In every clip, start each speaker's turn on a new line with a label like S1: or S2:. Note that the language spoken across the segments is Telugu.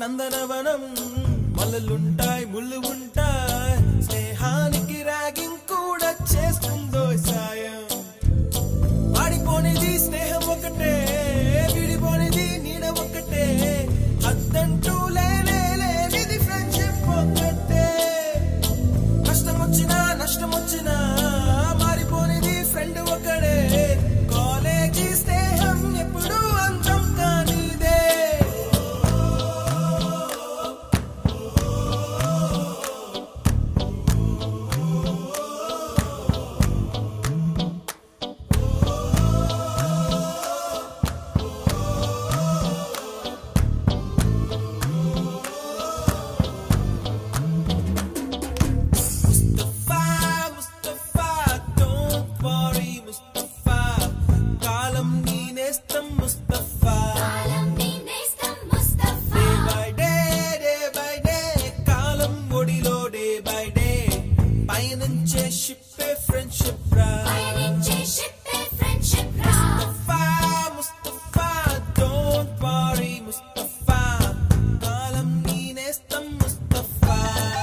S1: నందనవనం మల్లలుంటాయి ముళ్ళు ఉంటాయి స్నేహానికి ర్యాగింగ్ కూడా చేస్తుందో సాయం ఆడిపోనిది స్నేహం ఒకటే విడిపోనిది నీడ ఒకటే అద్దంటూ లేనే లేనిది ఫ్రెండ్షిప్ ఒకటే కష్టం వచ్చినా నష్టం వచ్చినా మారిపోనిది ఫ్రెండ్ ఒకడే కాలేజీ స్నేహం ఎప్పుడు అంతం కానిదే ముస్తఫా ముస్తఫా డోంట్ వరీ ముస్తఫా కాలం నీ నేస్తం ముస్తఫా
S2: కాలం నీ నేస్తం Mustafa
S1: day by day day by day కాలం ఒడిలో డే బై డే పయనించే షిప్పే ఫ్రెండ్షిప్ రా
S2: పయనించే షిప్పే ఫ్రెండ్షిప్ రా
S1: ముస్తఫా ముస్తఫా డోంట్ వరీ ముస్తఫా కాలం నీ నేస్తం ముస్తఫా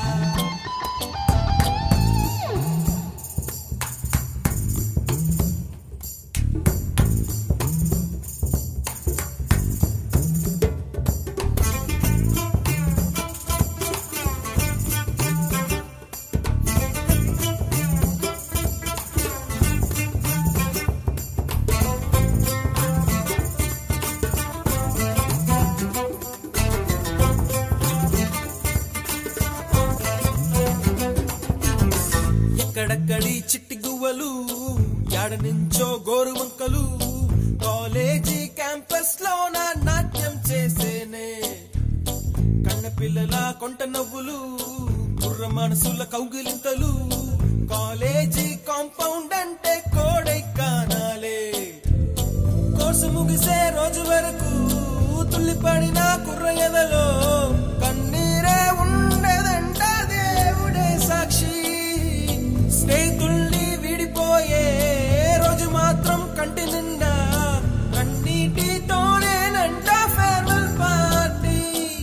S1: ఎక్కడెక్కడి చిట్టి గువ్వలు యాడ నుంచో గోరు వంకలు కాలేజీ క్యాంపస్ లో నా నాట్యం చేసేనే కన్న పిల్లల కొంట నవ్వులు కుర్ర మనసుల కౌగిలింతలు కాలేజీ కాంపౌండ్ అంటే కోడై కానాలే కోర్సు ముగిసే రోజు వరకు తుల్లిపడిన కుర్ర ఎదలో కన్నీరే ఉండదంట దేవుడే సాక్షి స్నేహితుల్ని విడిపోయే రోజు మాత్రం కంటి నిండా కన్నీటితోనేనంట farewell party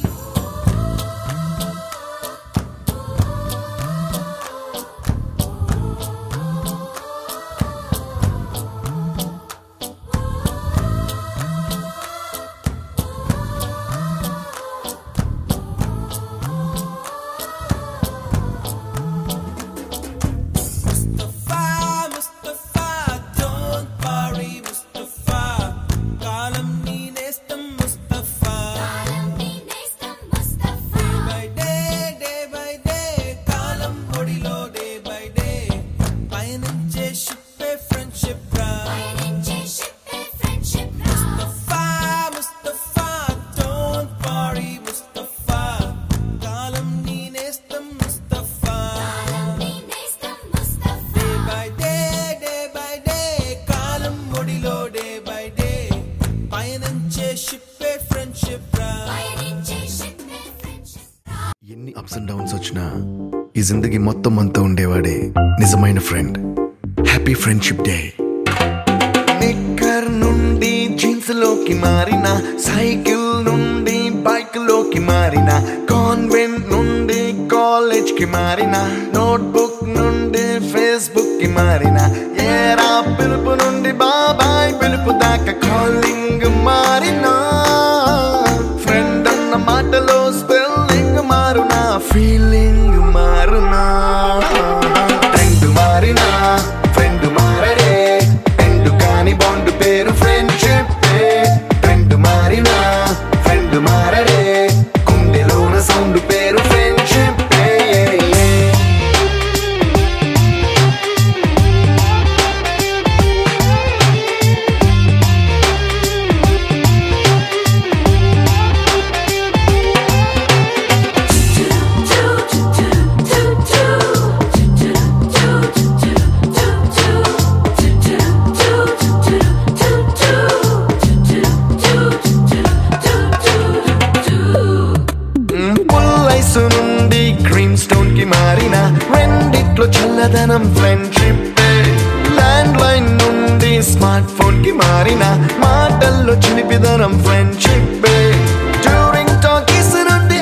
S1: Mustafa Mustafa don't worry Mustafa కాలం నీ నేస్తం ముస్తఫా
S2: కాలం నీ నేస్తం Mustafa
S1: by day day by day కాలం ఒడిలో డే బై డే పయనించే షిప్పే ఫ్రెండ్షిప్ రా
S2: పయనించే షిప్పే ఫ్రెండ్షిప్ రా
S1: ముస్తఫా ముస్తఫా డోంట్ వరీ ముస్తఫా కాలం నీ నేస్తం ముస్తఫా
S2: కాలం నీ నేస్తం Mustafa
S1: day by day day by day కాలం ఒడిలో డే బై డే పయనించే షిప్పే ఫ్రెండ్షిప్ రా
S2: పయనించే షిప్పే ఫ్రెండ్షిప్ రా
S3: ఎన్ని అప్స్ అండ్ డౌన్స్ వచ్చినా ఈ జిందగీ మొత్తం అంతా ఉండేవాడే నిజమైన ఫ్రెండ్ హ్యాపీ ఫ్రెండ్షిప్ డే నిక్కర్ నుండి జీన్స్ లోకి మారిన సైకిల్ నుండి బైక్ లోకి మారిన కాన్వెంట్ నుండి కాలేజ్ కి మారిన నోట్బుక్ నుండి ఫేస్బుక్ కి మారిన ఏరా పిలుపు నుండి బాబాయ్ పిలుపు దాకా కాలింగ్ మారినా ఫ్రెండ్ అన్న మాటలో స్పెల్లింగ్ మారునా ఫీలింగ్ మారునా ట్రెండ్ మారినా ఫ్రెండ్ మారడే ట్రెండ్ కాని బాండ్ పేరు ఫ్రెండ్షిప్ ట్రెండ్ మారినా ఫ్రెండ్ మారడే గుండెలోన సౌండ్ పేరు ఫ్రెండ్షిప్ పుల్లైస్ నుండి క్రీమ్ స్టోన్ కి మారిన రెండిట్లో చల్లదనం ఫ్రెండ్షిప్ ల్యాండ్ లైన్ నుండి స్మార్ట్ ఫోన్ కి మారిన మాటల్లో చిలిపిదనం ఫ్రెండ్షిప్ డ్యూరింగ్ టాకీస్ నుండి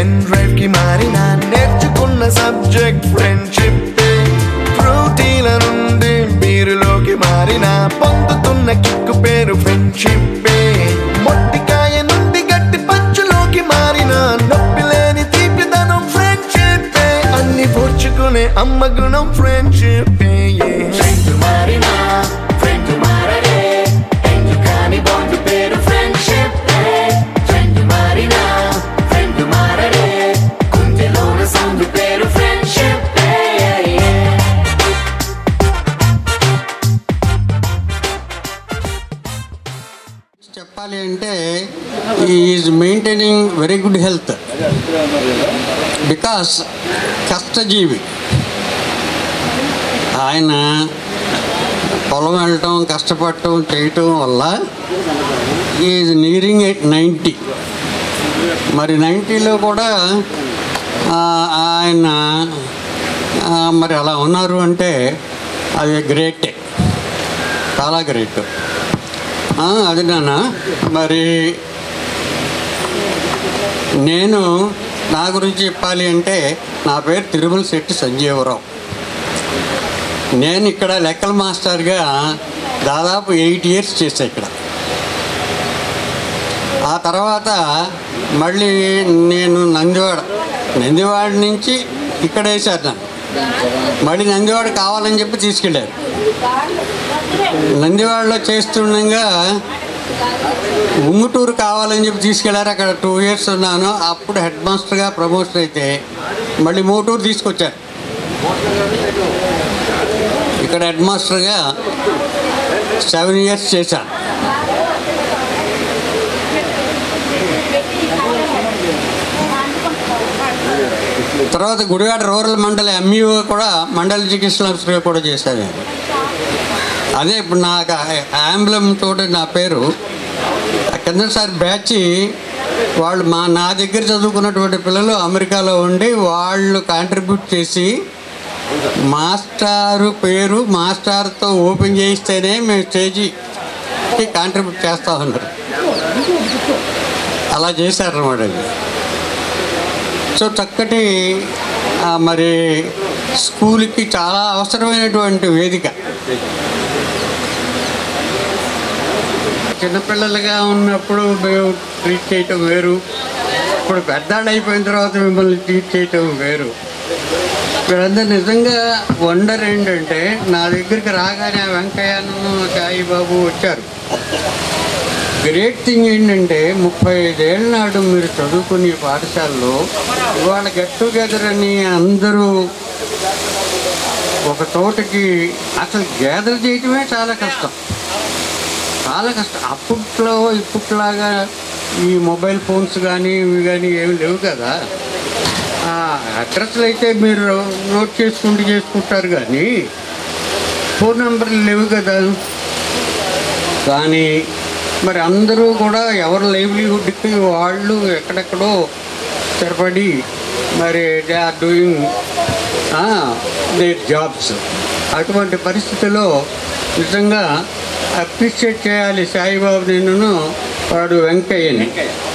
S3: పెన్ డ్రైవ్ కి మారిన నేర్చుకున్న సబ్జెక్ట్ ఫ్రెండ్షిప్ ఫ్రూటీల నుండి బీరులోకి మారిన పొందుతున్న కిక్కు పేరు ఫ్రెండ్షిప్ మొట్టికాయ నుండి గట్టి పంచులోకి మారిన నొప్పి లేని తీపిదనం ఫ్రెండ్షిప్ అన్ని పూడ్చుకునే అమ్మ గుణం ఫ్రెండ్షిప్ ఫ్రెండ్ మారినా ఫ్రెండ్ మారడే ఎందు కాని బాండ్ పేరు ఫ్రెండ్షిప్ ఫ్రెండ్ మారినా ఫ్రెండ్ మారడే గుండెలోన సౌండ్ పేరు ఫ్రెండ్షిప్
S4: చెప్పాలి అంటే is maintaining very good health because కష్టజీవి ఆయన పొలం వెళ్ళటం కష్టపడటం చేయటం వల్ల ఈజ్ నియరింగ్ ఎట్ నైంటీ మరి నైంటీలో కూడా ఆ, ఆయన ఆ, మరి అలా ఉన్నారు అంటే అది గ్రేటే చాలా గ్రేట్ ఆ, అది నాన్న మరి నేను నా గురించి చెప్పాలి అంటే నా పేరు తిరుమల శెట్టి సంజీవరావు నేను ఇక్కడ లెక్కల మాస్టర్గా దాదాపు ఎయిట్ ఇయర్స్ చేశా ఇక్కడ ఆ తర్వాత మళ్ళీ నేను నందివాడ నందివాడ నుంచి ఇక్కడ వేశారు నన్ను మళ్ళీ నందివాడ కావాలని చెప్పి తీసుకెళ్ళారు నందివాడలో చేస్తుండగా ఉంగుటూరు కావాలని చెప్పి తీసుకెళ్లారు అక్కడ టూ ఇయర్స్ ఉన్నాను అప్పుడు హెడ్ మాస్టర్గా ప్రమోషన్ అయితే మళ్ళీ మోటూరు తీసుకొచ్చారు ఇక్కడ హెడ్ మాస్టర్గా సెవెన్ ఇయర్స్ చేశాను తర్వాత గుడివాడ రూరల్ మండల ఎంఈఓ కూడా మండల చికిత్సలు కూడా చేశాను నేను అదే ఇప్పుడు నాకు ఆంబులం తోటి నా పేరు కిందసారి బ్యాచ్ వాళ్ళు మా నా దగ్గర చదువుకున్నటువంటి పిల్లలు అమెరికాలో ఉండి వాళ్ళు కాంట్రిబ్యూట్ చేసి మాస్టారు పేరు మాస్టార్తో ఓపెన్ చేయిస్తేనే మేము స్టేజీకి కాంట్రిబ్యూట్ చేస్తా ఉన్నారు అలా చేశారన్నమాట ఇది సో చక్కటి ఆ, మరి స్కూల్కి చాలా అవసరమైనటువంటి వేదిక చిన్నపిల్లలుగా ఉన్నప్పుడు మేము ట్రీట్ చేయటం వేరు ఇప్పుడు పెద్దాళ్ళు అయిపోయిన తర్వాత మిమ్మల్ని ట్రీట్ చేయటం వేరు మీరందరూ నిజంగా వండర్ ఏంటంటే నా దగ్గరికి రాగానే ఆ వెంకయ్యను సాయి బాబు వచ్చారు గ్రేట్ థింగ్ ఏంటంటే ముప్పై ఐదేళ్ళ నాడు మీరు చదువుకునే పాఠశాలలో ఇవాళ గెట్ టుగెదర్ అని అందరూ ఒక తోటకి అసలు గ్యాదర్ చేయటమే చాలా కష్టం చాలా కష్టం అప్పట్లో ఇప్పట్లాగా ఈ మొబైల్ ఫోన్స్ కానీ ఇవి కానీ ఏమి లేవు కదా ఆ అడ్రస్లు అయితే మీరు నోట్ చేసుకుంటూ చేసుకుంటారు కానీ ఫోన్ నెంబర్లు లేవు కదా కానీ మరి అందరూ కూడా ఎవరి లైవ్లీహుడ్కి వాళ్ళు ఎక్కడెక్కడో స్థిరపడి మరి they are doing their jobs అటువంటి పరిస్థితిలో నిజంగా అప్రిషియేట్ చేయాలి సాయిబాబు నిన్ను వాడు వెంకయ్యని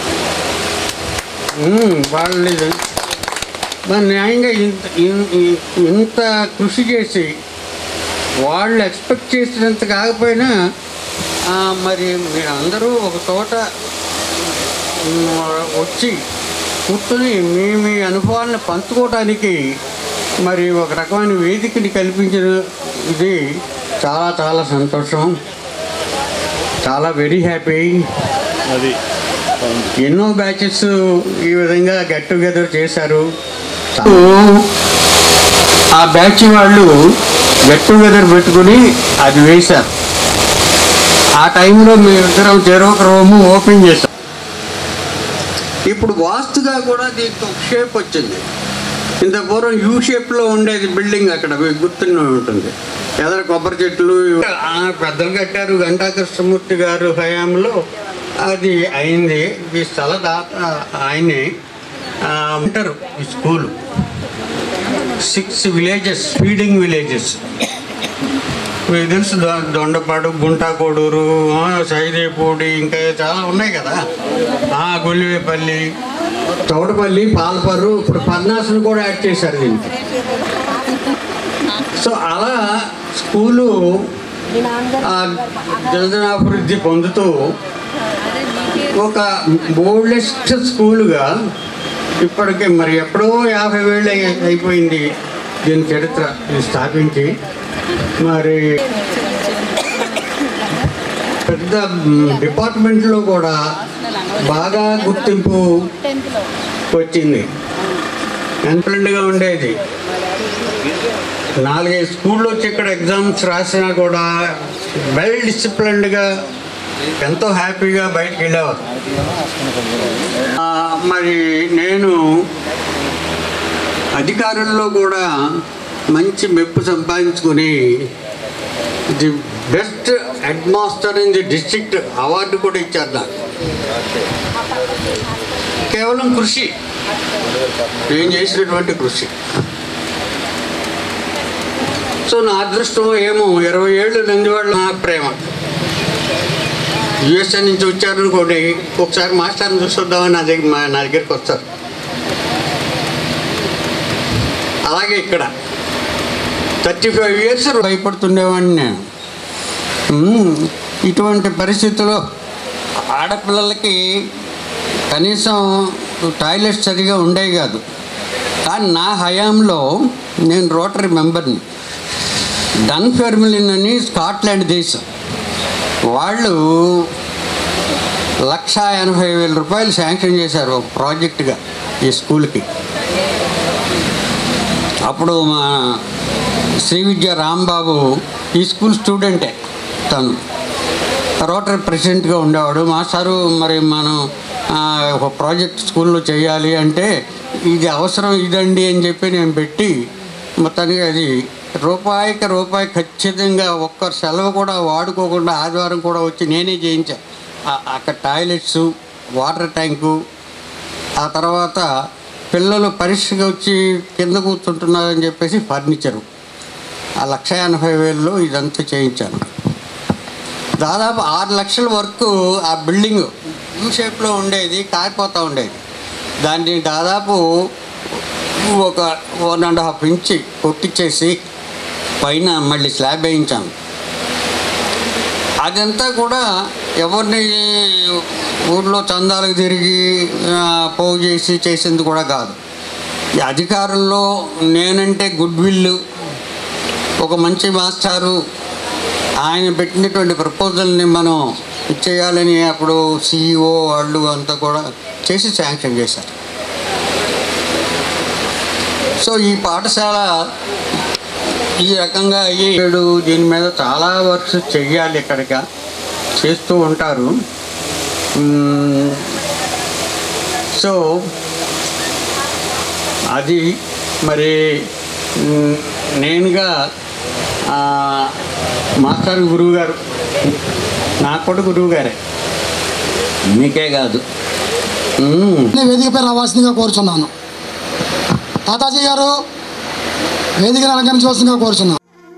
S4: ఉమ్, వాళ్ళు మరి న్యాయంగా ఇంత ఇన్- ఇన్- ఇంత కృషి చేసి వాళ్ళు ఎక్స్పెక్ట్ చేసినంత కాకపోయినా ఆ, మరి మీరు అందరూ ఒక చోట ఉమ్, వచ్చి కూర్చొని మీ మీ అనుభవాలను పంచుకోవడానికి మరి ఒక రకమైన వేదికని కల్పించిన ఇది చాలా చాలా సంతోషం చాలా వెరీ హ్యాపీ
S5: అది
S4: ఎన్నో బ్యాచెస్ ఈ విధంగా గెట్ టుగెదర్ చేశారు ఆ బ్యాచ్ వాళ్ళు గెట్ టుగెదర్ పెట్టుకుని అది వేశారు ఆ టైంలో మేమిద్దరం చెరొక రూము ఓపెన్ చేశాం ఇప్పుడు వాస్తుగా కూడా దీనికి ఒక షేప్ వచ్చింది ఇంత పూర్వం యూ షేప్లో ఉండేది బిల్డింగ్ అక్కడ మీకు గుర్తునే ఉంటుంది ఎదర కొబ్బరి చెట్లు ఆ, పెద్దలు కట్టారు గంటా కృష్ణమూర్తి గారు హయాంలో అది అయింది ఈ స్థల దాత ఆయనే ఆ, ఉంటారు ఈ school six villages feeding villages మీకు తెలుసు దొ- దొండపాడు గుంటాకోడూరు ఆ, సైదేపూడి ఇంకా చాలా ఉన్నాయి కదా ఆ, గొల్లివేపల్లి చౌడపల్లి పాల్పర్రు ఇప్పుడు పద్నాసులు కూడా యాడ్ చేశారు దీనికి సో అలా స్కూలు ఆ, దినదినాభివృద్ధి పొందుతూ ఒక బోల్డెస్ట్ స్కూలుగా ఇప్పటికే మరి ఎప్పుడో యాభై వేళ్ళు అయి- అయిపోయింది దీని చరిత్ర ఇది స్థాపించి మరి పెద్ద మ్, డిపార్ట్మెంట్లో కూడా బాగా గుర్తింపు వచ్చింది ఎంప్లెంట్గా ఉండేది నాలుగైదు స్కూల్లో వచ్చి ఇక్కడ ఎగ్జామ్స్ రాసినా కూడా వెల్ డిసిప్లిన్డ్గా ఎంతో హ్యాపీగా బయటికి వెళ్ళేవారు ఆ, మరి నేను అధికారుల్లో కూడా మంచి మెప్పు సంపాదించుకొని the best head master in the district award కూడా ఇచ్చారు నాకు కేవలం కృషి నేను చేసినటువంటి కృషి సో నా అదృష్టం ఏమో ఇరవై ఏళ్ళు నందివాళ్ళ నా ప్రేమ యుఎస్ఏ నుంచి వచ్చారనుకోండి ఒకసారి మాస్టర్ని చూసొద్దామని నా దగ్గర మా- నా దగ్గరికి వస్తారు అలాగే ఇక్కడ థర్టీ ఫైవ్ ఇయర్స్ భయపడుతుండేవాడిని నేను మ్మ్. ఇటువంటి పరిస్థితుల్లో ఆడపిల్లలకి కనీసం టాయిలెట్స్ సరిగా ఉండేవి కాదు కానీ నా హయాంలో నేను రోటరీ మెంబర్ని డన్ ఫెర్మిలిన్ అని స్కాట్లాండ్ దేశం వాళ్ళు లక్ష ఎనభై వేల రూపాయలు శాంక్షన్ చేశారు ఒక ప్రాజెక్టుగా ఈ స్కూల్కి అప్పుడు మా శ్రీ విద్య రాంబాబు ఈ స్కూల్ స్టూడెంటే తను రోటరీ ప్రెసిడెంట్గా ఉండేవాడు మాస్టారు మరి మనం ఆ, ఒక ప్రాజెక్ట్ స్కూల్లో చేయాలి అంటే ఇది అవసరం ఇదండి అని చెప్పి నేను పెట్టి మొత్తానికి అది రూపాయికి రూపాయి ఖచ్చితంగా ఒక్క సెలవు కూడా వాడుకోకుండా ఆదివారం కూడా వచ్చి నేనే చేయించా ఆ- అక్కడ టాయిలెట్స్ వాటర్ ట్యాంకు ఆ తర్వాత పిల్లలు పరీక్షగా వచ్చి కింద కూర్చుంటున్నారని చెప్పేసి ఫర్నిచరు ఆ లక్ష ఎనభై వేలలో ఇదంతా చేయించాను దాదాపు ఆరు లక్షల వరకు ఆ బిల్డింగ్ యూ షేప్లో ఉండేది కారిపోతూ ఉండేది దాన్ని దాదాపు ఒక వన్ అండ్ హాఫ్ ఇంచి కొట్టించేసి పైన మళ్ళీ స్లాబ్ వేయించాను అదంతా కూడా ఎవరిని ఊర్లో చందాలకు తిరిగి ఆ, పోగు చేసి చేసింది కూడా కాదు ఈ అధికారుల్లో నేనంటే గుడ్ విల్ ఒక మంచి మాస్టారు ఆయన పెట్టినటువంటి ప్రపోజల్ని మనం ఇచ్చేయాలని అప్పుడు సిఇఓ వాళ్ళు అంతా కూడా చేసి శాంక్షన్ చేశారు సో ఈ పాఠశాల ఈ రకంగా అయ్యేడు దీని మీద చాలా వర్క్స్ చెయ్యాలి ఇక్కడిక చేస్తూ ఉంటారు మ్మ్. సో అది మరి మ్, నేనుగా ఆ, మాస్టర్ గురువు గారు నాకు కూడా గురువు గారే మీకే కాదు మ్,
S5: నేను వేదికపై రావాల్సిందిగా కోరుచున్నాను తాతాజీ గారు వేదికను అలంకరించవలసిందిగా కోరుచున్నాను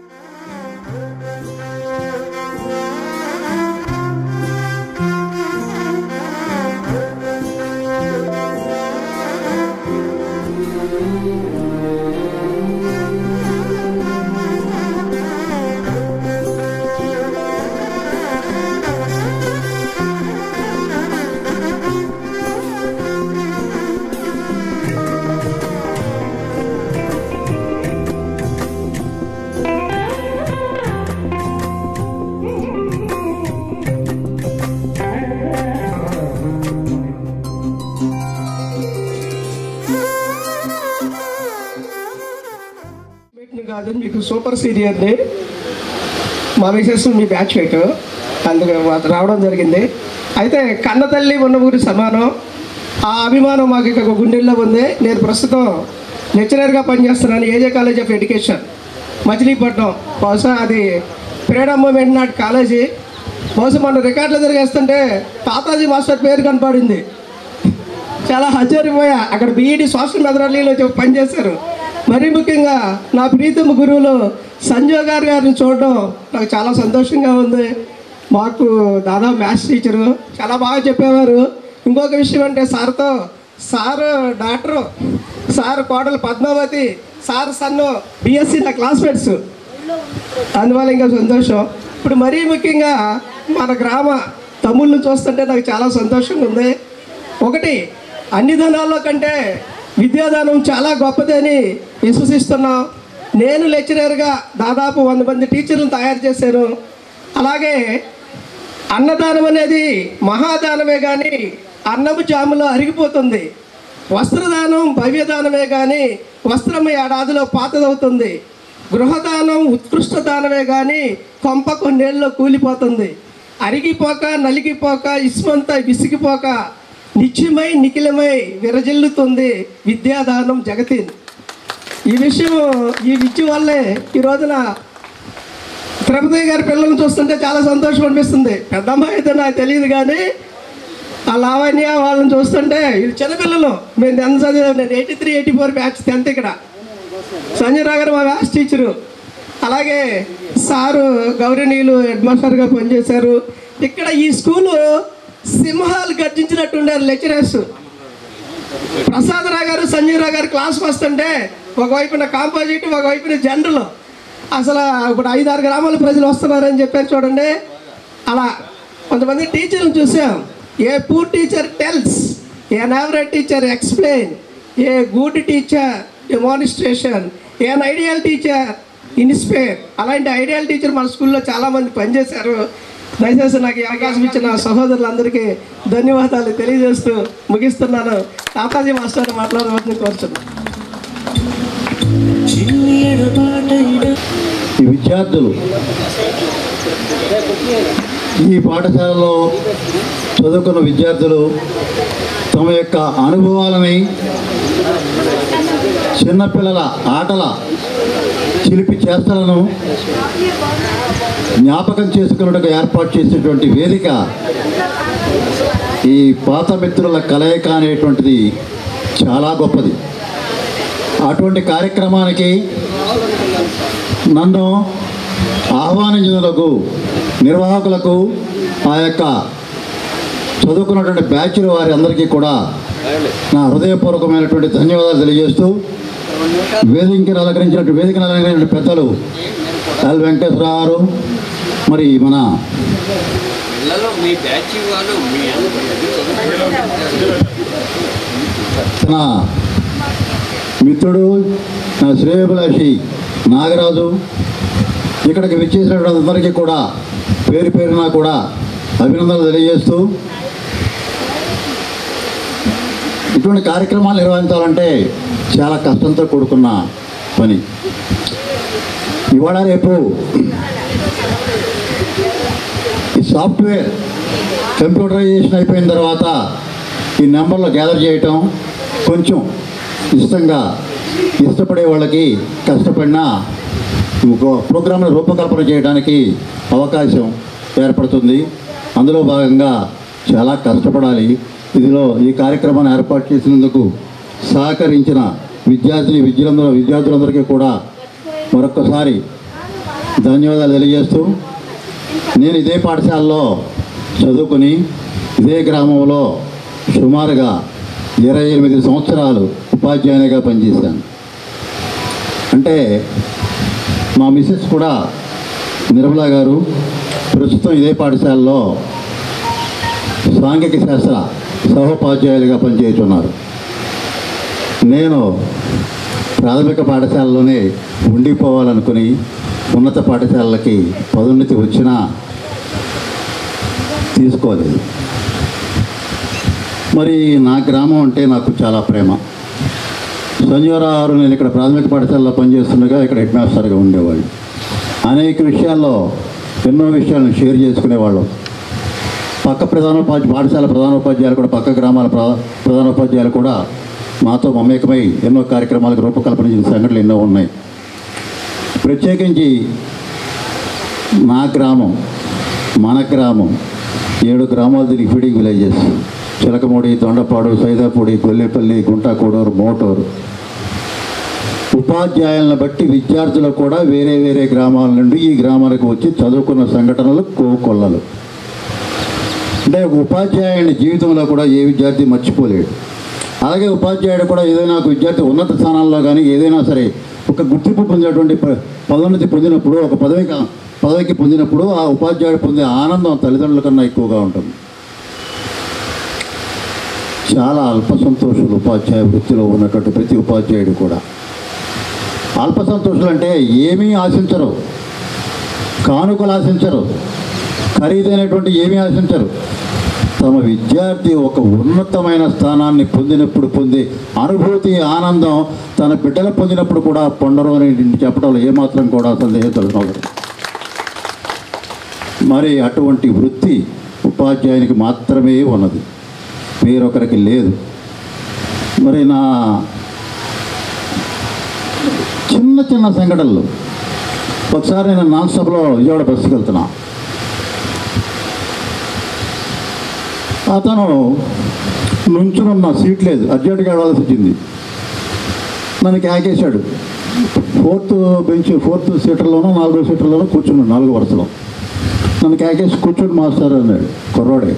S6: మీట్ని కాదు మీకు సూపర్ సీనియర్ని మా మిసెస్ మీ బ్యాచ్ మేట్ అందుకు మా- రావడం జరిగింది అయితే కన్న తల్లి ఉన్న ఊరి సమానం ఆ అభిమానం మాకు ఇక గుండెల్లో ఉంది నేను ప్రస్తుతం లెక్చరర్గా పనిచేస్తున్నాను AJ college of education Machilipatnam బహుశా అది ఫ్రీడమ్ మూమెంట్ నాటి కాలేజీ బహుశా మన రికార్డులు తిరిగేస్తుంటే తాతాజీ మాస్టర్ పేరు కనపడింది చాలా ఆశ్చర్యపోయా అక్కడ బీఈడి సోషల్ మెథడాలజీలో చెప్పి పనిచేశారు మరీ ముఖ్యంగా నా ప్రీతమ గురువులు సంజయ్ గారు గారిని చూడడం నాకు చాలా సంతోషంగా ఉంది మాకు దాదాపు మ్యాథ్స్ టీచరు చాలా బాగా చెప్పేవారు ఇంకొక విషయం అంటే సార్తో సారు డాక్టరు సార్ కోడలు పద్మావతి సార్ సన్ను బిఎస్సి నా క్లాస్మేట్స్ అందువల్ల ఇంకా సంతోషం ఇప్పుడు మరీ ముఖ్యంగా మన గ్రామ తమ్ముళ్ళు చూస్తుంటే నాకు చాలా సంతోషంగా ఉంది ఒకటి అన్ని దానాల్లో కంటే విద్యాదానం చాలా గొప్పదని విశ్వసిస్తున్నాం నేను లెక్చరర్గా దాదాపు వంద మంది టీచర్లను తయారు చేశాను అలాగే అన్నదానం అనేది మహాదానమే కానీ అన్నము జాములో అరిగిపోతుంది వస్త్రదానం భవ్యదానమే కానీ వస్త్రం ఏడాదిలో పాతదవుతుంది గృహదానం ఉత్కృష్ట దానమే కానీ కొంప కొన్నేళ్ళలో కూలిపోతుంది అరిగిపోక నలిగిపోక ఇస్మంతా విసిగిపోక నిత్యమై నిఖిలమై విరజిల్లుతుంది విద్యాదానం జగతి ఈ విషయం ఈ విద్య వల్లే ఈ రోజున తిరుపతి గారి పిల్లల్ని చూస్తుంటే చాలా సంతోషం అనిపిస్తుంది పెద్దమ్మాయి అయితే నాకు తెలియదు కానీ ఆ లావణ్య వాళ్ళని చూస్తుంటే వీళ్ళు చిన్నపిల్లలు మేము టెన్త్ చదివాం నేను eighty three eighty four batch tenth ఇక్కడ సంజయ్ రావు గారు మా మ్యాథ్స్ టీచరు అలాగే సారు గౌరవనీయులు హెడ్ మాస్టర్గా పనిచేశారు ఇక్కడ ఈ స్కూలు సింహాలు గర్జించినట్టు ఉండారు లెక్చరర్స్ ప్రసాదరావు గారు సంజయ్ రావు గారు క్లాస్కి వస్తుంటే ఒకవైపున కాంపోజిట్ ఒకవైపున జనరల్ అసలు ఇప్పుడు ఐదారు గ్రామాల ప్రజలు వస్తున్నారని చెప్పారు చూడండి అలా కొంతమంది టీచర్లు చూసాం a poor teacher tells an నావరెట్ teacher explain a good teacher demonstration a ideal teacher inspire అలాంటి ఐడియల్ టీచర్ మన స్కూల్లో చాలామంది పనిచేశారు దయచేసి నాకు ఈ అవకాశం ఇచ్చిన సహోదరులందరికీ ధన్యవాదాలు తెలియజేస్తూ ముగిస్తున్నాను తాతాజీ మాస్టర్ మాట్లాడవద్దని కోరుచున్నాను
S7: ఈ విద్యార్థులు ఈ పాఠశాలలో చదువుకున్న విద్యార్థులు తమ యొక్క అనుభవాలని చిన్నపిల్లల ఆటల చిలిపి చేష్టలను జ్ఞాపకం చేసుకున్నట్టుగా ఏర్పాటు చేసేటువంటి వేదిక ఈ పాత మిత్రుల కలయిక అనేటువంటిది చాలా గొప్పది అటువంటి కార్యక్రమానికి నన్ను ఆహ్వానించినందుకు నిర్వాహకులకు ఆ యొక్క చదువుకున్నటువంటి బ్యాచ్ల వారి అందరికీ కూడా నా హృదయపూర్వకమైనటువంటి ధన్యవాదాలు తెలియజేస్తూ వేదికను అలంకరించినట్టు వేదికను అలంకరించిన పెద్దలు ఎల్ వెంకటేశ్వరరావు గారు మరి మన
S4: మీ బ్యాచ్ వాళ్ళు మీ
S7: తన మిత్రుడు నా శ్రేయభిలాషి నాగరాజు ఇక్కడికి విచ్చేసినటువంటి అందరికీ కూడా పేరు పేరున కూడా అభినందనలు తెలియజేస్తూ ఇటువంటి కార్యక్రమాలు నిర్వహించాలంటే చాలా కష్టంతో కూడుకున్న పని ఇవాళ రేపు ఈ సాఫ్ట్వేర్ కంప్యూటరైజేషన్ అయిపోయిన తర్వాత ఈ నెంబర్లు గ్యాదర్ చేయటం కొంచెం ఇష్టంగా ఇష్టపడే వాళ్ళకి కష్టపడినా ఒక ప్రోగ్రాంను రూపకల్పన చేయడానికి అవకాశం ఏర్పడుతుంది అందులో భాగంగా చాలా కష్టపడాలి ఇదిలో ఈ కార్యక్రమాన్ని ఏర్పాటు చేసినందుకు సహకరించిన విద్యార్థిని విద్యార్థుల విద్యార్థులందరికీ కూడా మరొక్కసారి ధన్యవాదాలు తెలియజేస్తూ నేను ఇదే పాఠశాలలో చదువుకుని ఇదే గ్రామంలో సుమారుగా ఇరవై ఎనిమిది సంవత్సరాలు ఉపాధ్యాయునిగా పనిచేశాను అంటే మా మిస్సెస్ కూడా నిర్మలా గారు ప్రస్తుతం ఇదే పాఠశాలలో సాంఘిక శాస్త్ర సహోపాధ్యాయులుగా పనిచేస్తున్నారు నేను ప్రాథమిక పాఠశాలలోనే ఉండిపోవాలనుకుని ఉన్నత పాఠశాలలకి పదోన్నతి వచ్చినా తీసుకోలేదు మరి నా గ్రామం అంటే నాకు చాలా ప్రేమ సంజీవరావు గారు నేను ఇక్కడ ప్రాథమిక పాఠశాలలో పనిచేస్తుండగా ఇక్కడ హెడ్ మాస్టర్గా ఉండేవాళ్ళు అనేక విషయాల్లో ఎన్నో విషయాలను షేర్ చేసుకునేవాళ్ళం పక్క ప్రధానోపాధ్య పాఠశాల ప్రధానోపాధ్యాయులు కూడా పక్క గ్రామాల ప్ర ప్రధానోపాధ్యాయులు కూడా మాతో మమేకమై ఎన్నో కార్యక్రమాలకు రూపకల్పన చేసిన సంఘటనలు ఎన్నో ఉన్నాయి ప్రత్యేకించి నా గ్రామం మన గ్రామం ఏడు గ్రామాలు దీనికి ఫీడింగ్ విలేజెస్ చిలకమూడి దొండపాడు సైదాపూడి గొల్లేపల్లి గుంటాకూడూరు మోటూరు ఉపాధ్యాయులను బట్టి విద్యార్థులు కూడా వేరే వేరే గ్రామాల నుండి ఈ గ్రామాలకు వచ్చి చదువుకున్న సంఘటనలు కోకొల్లలు అంటే ఒక ఉపాధ్యాయుని జీవితంలో కూడా ఏ విద్యార్థి మర్చిపోలేడు అలాగే ఉపాధ్యాయుడు కూడా ఏదైనా ఒక విద్యార్థి ఉన్నత స్థానాల్లో కానీ ఏదైనా సరే ఒక గుర్తింపు పొందినటువంటి ప- పదోన్నతి పొందినప్పుడు ఒక పదవి కా- పదవికి పొందినప్పుడు ఆ ఉపాధ్యాయుడు పొందే ఆనందం తల్లిదండ్రుల కన్నా ఎక్కువగా ఉంటుంది చాలా అల్ప సంతోషులు ఉపాధ్యాయ వృత్తిలో ఉన్నటువంటి ప్రతి ఉపాధ్యాయుడు కూడా అల్ప సంతోషులు అంటే ఏమీ ఆశించరు కానుకలు ఆశించరు ఖరీదైనటువంటి ఏమీ ఆశించరు తమ విద్యార్థి ఒక ఉన్నతమైన స్థానాన్ని పొందినప్పుడు పొందే అనుభూతి ఆనందం తన బిడ్డలు పొందినప్పుడు కూడా పొందరు అని చెప్పడంలో ఏమాత్రం కూడా సందేహం తొలగదు మరి అటువంటి వృత్తి ఉపాధ్యాయునికి మాత్రమే ఉన్నది వేరొకరికి లేదు మరి నా చిన్న చిన్న సంఘటనలు ఒకసారి నేను నాన్ స్టాప్లో విజయవాడ బస్సుకి వెళ్తున్నా అతను నుంచునున్న సీట్ లేదు అర్జెంటుగా వెళ్ళాల్సి వచ్చింది నన్ను క్యాకేశాడు ఫోర్త్ బెంచ్ ఫోర్త్ సీటర్లోనో నాలుగో సీటర్లోనో కూర్చున్నాడు నాలుగో వరుసలో నన్ను క్యాకేసి కూర్చోండి మాస్టర్ అన్నాడు కుర్రోడే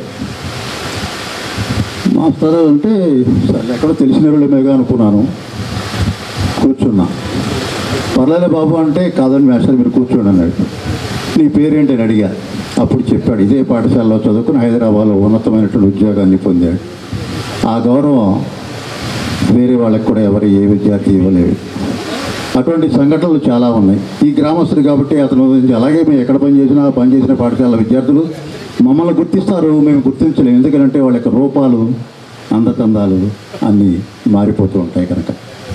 S7: మాస్టర్ అంటే సరే ఎక్కడో తెలిసిన వాళ్ళమేగా అనుకున్నాను కూర్చున్నా పర్లేలే బాబు అంటే కాదని మాస్టర్ మీరు కూర్చోండి అన్నాడు నీ పేరేంటి అని అడిగా అప్పుడు చెప్పాడు ఇదే పాఠశాలలో చదువుకుని హైదరాబాద్లో ఉన్నతమైనటువంటి ఉద్యోగాన్ని పొందాడు ఆ గౌరవం వేరే వాళ్ళకి కూడా ఎవరు ఏ విద్యార్థి ఇవ్వలేడు అటువంటి సంఘటనలు చాలా ఉన్నాయి ఈ గ్రామస్తుడు కాబట్టి అతను అలాగే మేము ఎక్కడ పని చేసినా పని చేసిన పాఠశాల విద్యార్థులు మమ్మల్ని గుర్తిస్తారు మేము గుర్తించలేము ఎందుకంటే వాళ్ళ యొక్క రూపాలు అందకందాలు అన్నీ మారిపోతూ ఉంటాయి కనుక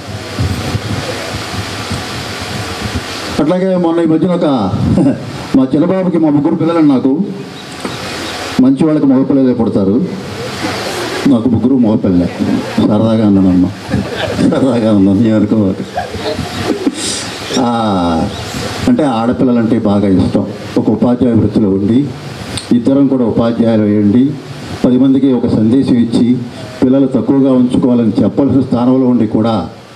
S7: అట్లాగే మొన్న ఈ మధ్యన ఒక మా చిన్నబాబుకి మా ముగ్గురు పిల్లలు నాకు మంచి వాళ్ళకి మగపిల్లలే పుడతారు నాకు ముగ్గురు మగపిల్లలే సరదాగా అన్నానమ్మా సరదాగా ఉన్నాను నేను అనుకోవాలి ఆ, అంటే ఆడపిల్లలంటే బాగా ఇష్టం ఒక ఉపాధ్యాయ వృత్తిలో ఉండి ఇద్దరం కూడా ఉపాధ్యాయులు అయ్యండి పది మందికి ఒక సందేశం ఇచ్చి పిల్లలు తక్కువగా ఉంచుకోవాలని చెప్పాల్సిన స్థానంలో ఉండి కూడా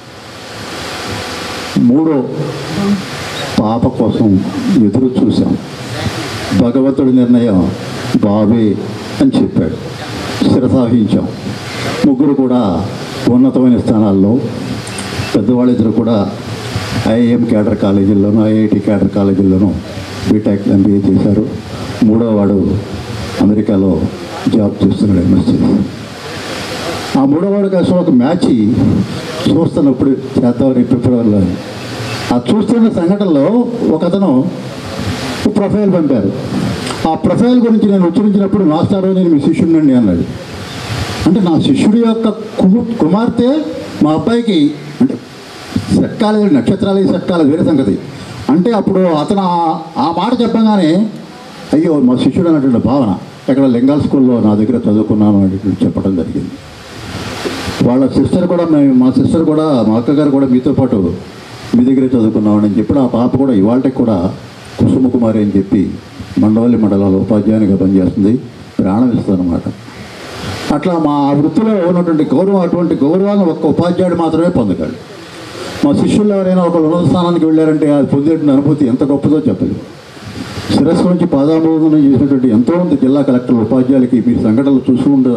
S7: మూడో పాప కోసం ఎదురు చూశాం భగవంతుడి నిర్ణయం బాబే అని చెప్పాడు శిరసాహించాం ముగ్గురు కూడా ఉన్నతమైన స్థానాల్లో పెద్దవాళ్ళిద్దరు కూడా ఐఐఎం క్యాడర్ కాలేజీల్లోనూ ఐఐటి క్యాడర్ కాలేజీల్లోనూ బీటెక్ ఎంబీఏ చేశారు మూడో వాడు అమెరికాలో జాబ్ చేస్తున్నాడు ఎంఎస్సీ ఆ మూడో వాడికి అసలు ఒక మ్యాచ్ చూస్తున్నప్పుడు చేద్దామని ఫిబ్రవరిలో ఆ చూస్తున్న సంఘటనలో ఒక అతను ప్రొఫైల్ పంపారు ఆ ప్రొఫైల్ గురించి నేను ఉచ్చరించినప్పుడు మాస్టారు నేను మీ శిష్యుడినండి అన్నాడు అంటే నా శిష్యుడి యొక్క కు- కుమార్తె మా అబ్బాయికి అంటే సెక్కాలి నక్షత్రాలు సెక్కాలి వేరే సంగతి అంటే అప్పుడు అతను ఆ- ఆ మాట చెప్పగానే అయ్యో మా శిష్యుడు అన్నటువంటి భావన ఎక్కడ లింగాల్ స్కూల్లో నా దగ్గర చదువుకున్నాను అని చెప్పడం జరిగింది వాళ్ళ సిస్టర్ కూడా మేము మా సిస్టర్ కూడా మా అక్కగారు కూడా మీతో పాటు మీ దగ్గరే చదువుకున్నామని చెప్పి ఆ పాప కూడా ఇవాళకి కూడా కుసుమ కుమారి అని చెప్పి మండవల్లి మండలంలో ఉపాధ్యాయునిగా పనిచేస్తుంది ప్రాణం ఇస్తుందన్నమాట అట్లా మా వృత్తిలో ఉన్నటువంటి గౌరవం అటువంటి గౌరవాన్ని ఒక్క ఉపాధ్యాయుడు మాత్రమే పొందగలడు మా శిష్యులు ఎవరైనా ఒక ఉన్నత స్థానానికి వెళ్ళారంటే అది పొందేటువంటి అనుభూతి ఎంత గొప్పదో చెప్పలేదు శిరస్సు నుంచి పాదాంబోధన చేసినటువంటి ఎంతోమంది జిల్లా కలెక్టర్లు ఉపాధ్యాయులకి మీ సంఘటనలు చూసుకుంటూ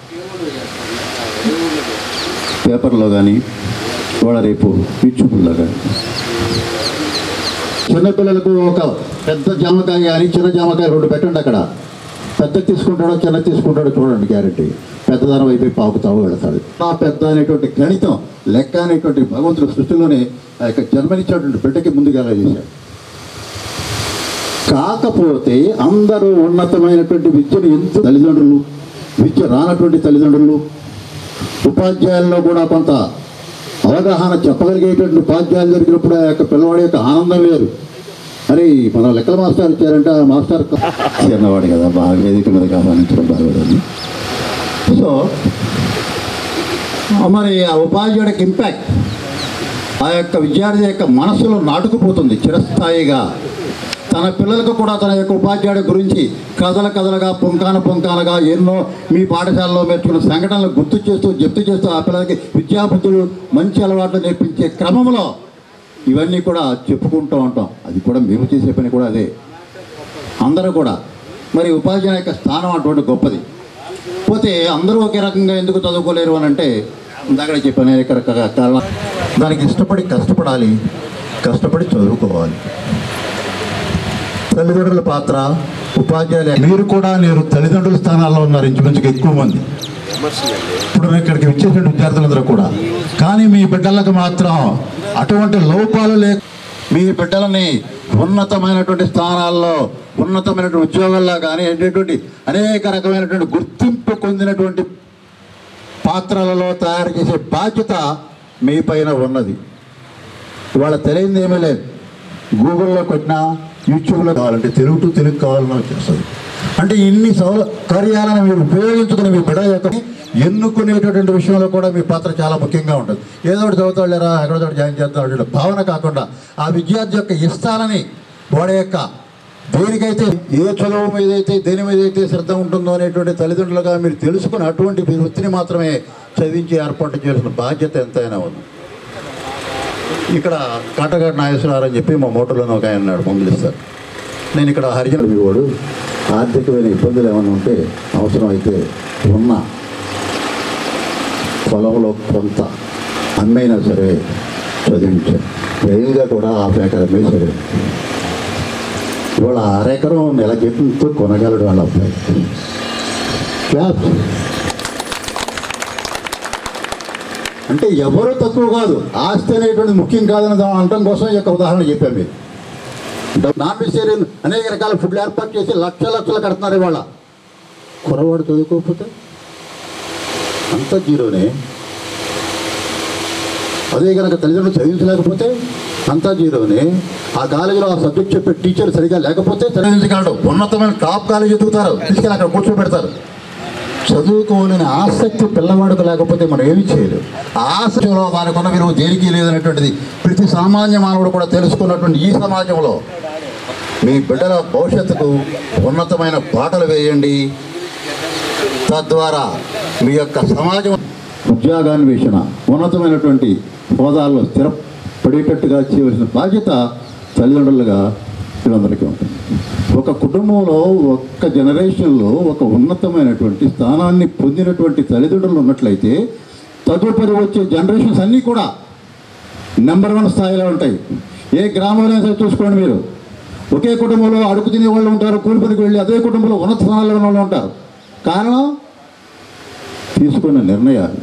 S7: పేపర్లో కానీ వాళ్ళ రేపు యూట్యూబ్లో కానీ చిన్నపిల్లలకు ఒక పెద్ద జామకాయ కానీ చిన్న జామకాయ రెండు పెట్టండి అక్కడ పెద్ద తీసుకుంటాడో చిన్న తీసుకుంటాడో చూడండి గ్యారెంటీ పెద్దదనం అయిపోయి పాకుతావు వెళతాడు ఆ పెద్ద అనేటువంటి గణితం లెక్క అనేటువంటి భగవంతుడు సృష్టిలోనే ఆ యొక్క జన్మనిచ్చేటువంటి బిడ్డకి ముందుగా చేశాడు కాకపోతే అందరూ ఉన్నతమైనటువంటి విద్యను ఎంతో తల్లిదండ్రులు విద్య రానటువంటి తల్లిదండ్రులు ఉపాధ్యాయుల్లో కూడా కొంత అవగాహన చెప్పగలిగేటువంటి ఉపాధ్యాయులు దొరికినప్పుడు ఆ యొక్క పిల్లవాడి యొక్క ఆనందం వేరు అరే మన లెక్కల మాస్టర్ ఇచ్చారంటే ఆ మాస్టర్ చిన్నవాడు కదా బాగా వేదిక మీద ఆహ్వానించడం బాగోదని సో మరి ఆ ఉపాధ్యాయుడికి ఇంపాక్ట్ ఆ యొక్క విద్యార్థి యొక్క మనసులో నాటుకుపోతుంది చిరస్థాయిగా తన పిల్లలకు కూడా తన యొక్క ఉపాధ్యాయుడి గురించి కథల కథలుగా పుంకాన పుంకాలుగా ఎన్నో మీ పాఠశాలలో నేర్చుకున్న సంఘటనలు గుర్తు చేస్తూ జప్తు చేస్తూ ఆ పిల్లలకి విద్యాబుద్ధులు మంచి అలవాట్లు నేర్పించే క్రమంలో ఇవన్నీ కూడా చెప్పుకుంటూ ఉంటాం అది కూడా మేము చేసే పని కూడా అదే అందరూ కూడా మరి ఉపాధ్యాయుని యొక్క స్థానం అటువంటి గొప్పది పోతే అందరూ ఒకే రకంగా ఎందుకు చదువుకోలేరు అని అంటే ఇందాక చెప్పాను అనేక రకాల కారణం దానికి ఇష్టపడి కష్టపడాలి కష్టపడి చదువుకోవాలి తల్లిదండ్రుల పాత్ర ఉపాధ్యాయులు మీరు కూడా మీరు తల్లిదండ్రుల స్థానాల్లో ఉన్నారు ఇంచుమించుగా ఎక్కువ మంది ఇప్పుడు ఇక్కడికి వచ్చేసిన విద్యార్థులందరూ కూడా కానీ మీ బిడ్డలకు మాత్రం అటువంటి లోపాలు లేక మీ బిడ్డలని ఉన్నతమైనటువంటి స్థానాల్లో ఉన్నతమైనటువంటి ఉద్యోగాల్లో కానీ అనేటువంటి అనేక రకమైనటువంటి గుర్తింపు పొందినటువంటి పాత్రలలో తయారు చేసే బాధ్యత మీ పైన ఉన్నది ఇవాళ తెలియంది ఏమీ లేదు గూగుల్లో కొట్టినా యూట్యూబ్లో కావాలంటే తెలుగు టు తెలుగు కావాలన్నా వచ్చేస్తుంది అంటే ఇన్ని సౌకర్యాలను మీరు ఉపయోగించుకుని మీ బిడ్డ యొక్క ఎన్నుకునేటటువంటి విషయంలో కూడా మీ పాత్ర చాలా ముఖ్యంగా ఉంటుంది ఏదో ఒకటి చదువుతాడులేరా ఎక్కడో ఒకటి జాయిన్ చేద్దాం అనే భావన కాకుండా ఆ విద్యార్థి యొక్క ఇష్టాలని వాడి యొక్క దేనికైతే ఏ చదువు మీద అయితే దేని మీద అయితే శ్రద్ధ ఉంటుందో అనేటువంటి తల్లిదండ్రులుగా మీరు తెలుసుకుని అటువంటి మీ వృత్తిని మాత్రమే చదివించి ఏర్పాటు చేయాల్సిన బాధ్యత ఎంతైనా ఉంది ఇక్కడ కాటగాడు నాగేశ్వరరావు అని చెప్పి మా మోటర్లోనే ఒక ఆయన ఉన్నాడు పంపిస్తారు నేను ఇక్కడ హరిజన వాడు ఆర్థికమైన ఇబ్బందులు ఏమైనా ఉంటే అవసరం అయితే ఉన్న పొలంలో కొంత అమ్మైనా సరే చదివించాను రైలుగా కూడా ఆ ఎకరమే సరే ఇవాళ అరెకరం నెల జీతంతో కొనగలడు వాళ్ళ అబ్బాయి క్లాస్ అంటే ఎవరు తక్కువ కాదు ఆస్తి అనేటువంటి ముఖ్యం కాదని దా- అనడం కోసం ఈ యొక్క ఉదాహరణ చెప్పాను మీరు డ- నాన్ వెజిటేరియన్ అనేక రకాల ఫుడ్లు ఏర్పాటు చేసి లక్ష లక్షలు కడుతున్నారు ఇవాళ కురవాడు చదువుకోకపోతే అంత జీరోనే అదే కనుక తల్లిదండ్రులు చదివించలేకపోతే అంతా జీరోనే ఆ కాలేజీలో ఆ సబ్జెక్ట్ చెప్పే టీచర్ సరిగా లేకపోతే చదివించగలడు ఉన్నతమైన టాప్ కాలేజ్ ఎదుగుతారు తీసుకెళ్ళి అక్కడ కూర్చోబెడతారు చదువుకోవాలని ఆసక్తి పిల్లవాడికి లేకపోతే మనం ఏమి చేయలేం ఆ ఆసక్తిలో దానికి ఉన్న విలువ దేనికి లేదనేటువంటిది ప్రతి సామాన్య మానవుడు కూడా తెలుసుకున్నటువంటి ఈ సమాజంలో మీ బిడ్డల భవిష్యత్తుకు ఉన్నతమైన పాటలు వేయండి తద్వారా మీ యొక్క సమాజం ఉద్యోగాన్వేషణ ఉన్నతమైనటువంటి హోదాల్లో స్థిరపడేటట్టుగా చేయవలసిన బాధ్యత తల్లిదండ్రులుగా వీళ్ళందరికీ ఉంటుంది ఒక కుటుంబంలో ఒక్క జనరేషన్లో ఒక ఉన్నతమైనటువంటి స్థానాన్ని పొందినటువంటి తల్లిదండ్రులు ఉన్నట్లయితే తదుపరి వచ్చే జనరేషన్స్ అన్నీ కూడా నెంబర్ వన్ స్థాయిలో ఉంటాయి ఏ గ్రామంలో సరే చూసుకోండి మీరు ఒకే కుటుంబంలో అడుగు తినే వాళ్ళు ఉంటారు కూలి పనికి వెళ్ళి అదే కుటుంబంలో ఉన్నత స్థానాల్లో ఉన్న వాళ్ళు ఉంటారు కారణం తీసుకున్న నిర్ణయాలు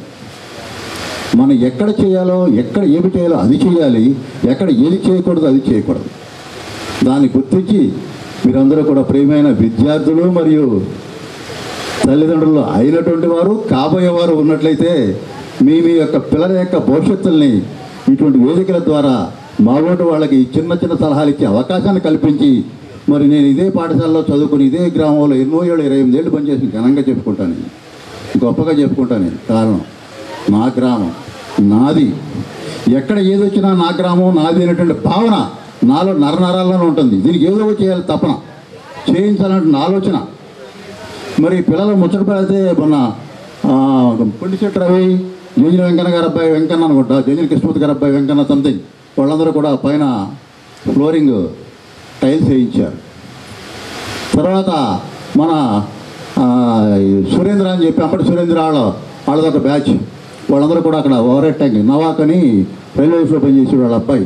S7: మనం ఎక్కడ చేయాలో ఎక్కడ ఏమి చేయాలో అది చేయాలి ఎక్కడ ఏది చేయకూడదు అది చేయకూడదు దాన్ని గుర్తించి మీరందరూ కూడా ప్రియమైన విద్యార్థులు మరియు తల్లిదండ్రులు అయినటువంటి వారు కాబోయేవారు ఉన్నట్లయితే మీ మీ యొక్క పిల్లల యొక్క భవిష్యత్తుల్ని ఇటువంటి వేదికల ద్వారా మాగోటి వాళ్ళకి చిన్న చిన్న సలహాలు ఇచ్చే అవకాశాన్ని కల్పించి మరి నేను ఇదే పాఠశాలలో చదువుకుని ఇదే గ్రామంలో ఎన్నో ఏళ్ళు ఇరవై ఎనిమిది ఏళ్ళు పనిచేసి ఘనంగా చెప్పుకుంటాను నేను. గొప్పగా చెప్పుకుంటాను నేను కారణం నా గ్రామం నాది ఎక్కడ ఏది వచ్చినా నా గ్రామం నాది అనేటువంటి భావన నాలో నరనరాల్లోనే ఉంటుంది దీనికి ఏదో ఒకటి చేయాలి తపన చేయించాలనే ఆలోచన మరి పిల్లలు ముచ్చట పెడితే మొన్న పుండిచెట్టు రవి జంజన వెంకన్న గారి అబ్బాయి వెంకన్న అనుకుంటా జంజన కృష్ణమూర్తి గారి అబ్బాయి వెంకన్న సంథింగ్ వాళ్ళందరూ కూడా పైన ఫ్లోరింగ్ టైల్స్ వేయించారు తర్వాత మన ఆ, ఈ సురేంద్ర అని చెప్పి అప్పటి సురేంద్ర వాళ్ళ వాళ్ళది ఒక బ్యాచ్ వాళ్ళందరూ కూడా అక్కడ ఓవర్ ట్యాంక్ నవాక్ అని రైల్వేస్లో పనిచేసి వాళ్ళ అబ్బాయి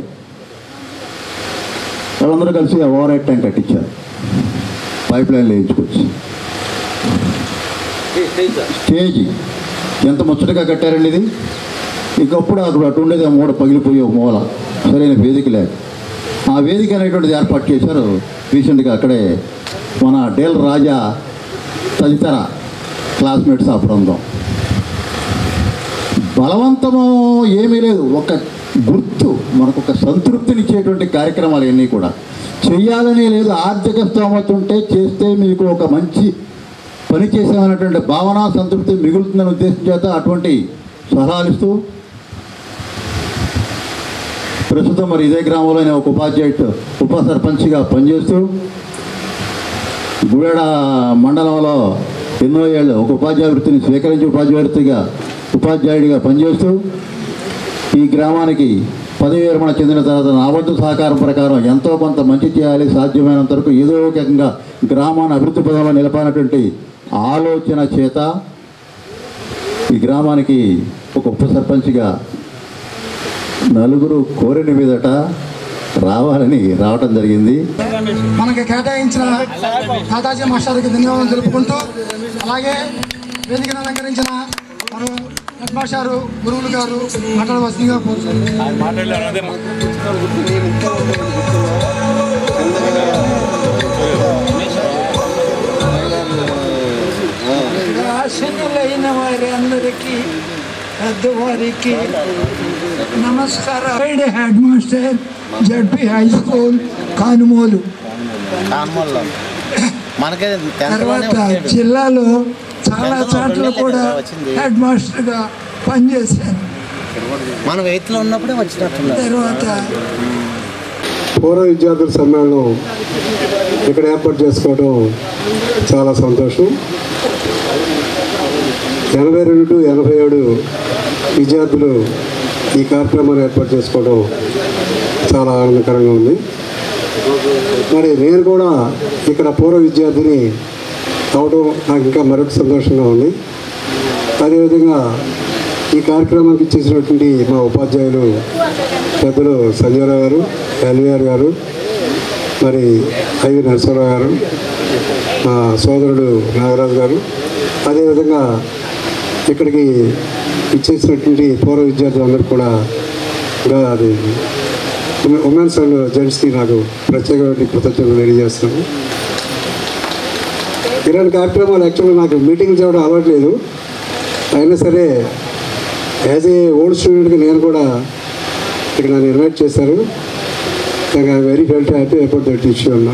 S7: వాళ్ళందరూ కలిసి ఆ ఓవర్ ట్యాంక్ కట్టించారు పైప్ లైన్ వేయించుకొచ్చి స్టేజ్ ఎంత ముచ్చటగా కట్టారండి ఇది ఇంకప్పుడు అక్కడ అటు ఉండేది ఆ మూడ పగిలిపోయి ఒక మూల సరైన వేదిక లేక ఆ వేదిక అనేటువంటిది ఏర్పాటు చేశారు రీసెంట్గా అక్కడే మన డేల్ రాజా తదితర క్లాస్మేట్స్ ఆ బృందం బలవంతము ఏమీ లేదు ఒక గుర్తు మనకు ఒక సంతృప్తినిచ్చేటువంటి కార్యక్రమాలు ఇవన్నీ కూడా చెయ్యాలని లేదు ఆర్థిక స్తోమత ఉంటే చేస్తే మీకు ఒక మంచి పని చేసామనేటువంటి భావన సంతృప్తి మిగులుతుందనే ఉద్దేశం చేత అటువంటి సలహాలు ఇస్తూ ప్రస్తుతం మరి ఇదే గ్రామంలో నేను ఒక ఉపాధ్యాయుడు ఉప సర్పంచ్గా పనిచేస్తూ గుడేడ మండలంలో ఎన్నో ఏళ్ళు ఒక ఉపాధ్యాయ వృత్తిని స్వీకరించి ఉపాధ్యాయ వృత్తిగా ఉపాధ్యాయుడిగా పనిచేస్తూ ఈ గ్రామానికి పదవి విరమణ చెందిన తర్వాత నా వంతు సహకారం ప్రకారం ఎంతో కొంత మంచి చేయాలి సాధ్యమైనంత వరకు ఏదో ఒక రకంగా గ్రామాన్ని అభివృద్ధి పదంలో నిలపానటువంటి ఆలోచన చేత ఈ గ్రామానికి ఒక ఉప సర్పంచ్గా నలుగురు కోరిన మీదట రావాలని రావటం జరిగింది
S5: మనకి కేటాయించిన తాతాజీ మాస్టర్కి ధన్యవాదాలు తెలుపుకుంటూ అలాగే వేదికను అలంకరించిన మన హెడ్ మాస్టారు గురువులు గారు మాట్లాడవలసిందిగా కోరుతున్నాను
S8: ఆసనులైన వారి అందరికీ పెద్దవారికి నమస్కారం head master ZP high school Kanumolu
S9: మనకే
S8: తర్వాత జిల్లాలో చాలా చోట్ల కూడా హెడ్ మాస్టర్గా పనిచేశాను
S9: మనం ఎయిత్లో ఉన్నప్పుడే వచ్చినట్టున్నారు
S8: తర్వాత
S10: పూర్వ విద్యార్థుల సమ్మేళనం ఇక్కడ ఏర్పాటు చేసుకోవడం చాలా సంతోషం ఎనభై రెండు టు ఎనభై ఏడు విద్యార్థులు ఈ కార్యక్రమాన్ని ఏర్పాటు చేసుకోవడం చాలా ఆనందకరంగా ఉంది మరి నేను కూడా ఇక్కడ పూర్వ విద్యార్థిని అవడం నాకు ఇంకా మరొక సంతోషంగా ఉంది అదేవిధంగా ఈ కార్యక్రమానికి ఇచ్చేసినటువంటి మా ఉపాధ్యాయులు పెద్దలు సంజయరావు గారు ఎల్వీఆర్ గారు మరి ఐవి నరసింహరావు గారు మా సోదరుడు నాగరాజు గారు అదేవిధంగా ఇక్కడికి ఇచ్చేసినటువంటి పూర్వ విద్యార్థులందరూ కూడా ఇంకా అది ఉమె- ఉమెన్స్ అండ్ జెంట్స్కి నాకు ప్రత్యేకమైన కృతజ్ఞతలు తెలియజేస్తున్నాను ఇలాంటి కార్యక్రమాలు యాక్చువల్గా నాకు మీటింగ్లు చేయడం అలవాటు లేదు అయినా సరే యాజ్ ఏ ఓల్డ్ స్టూడెంట్గా నేను కూడా ఇక్కడ నన్ను ఇన్వైట్ చేశారు నాకు I very felt happy about that issue అన్న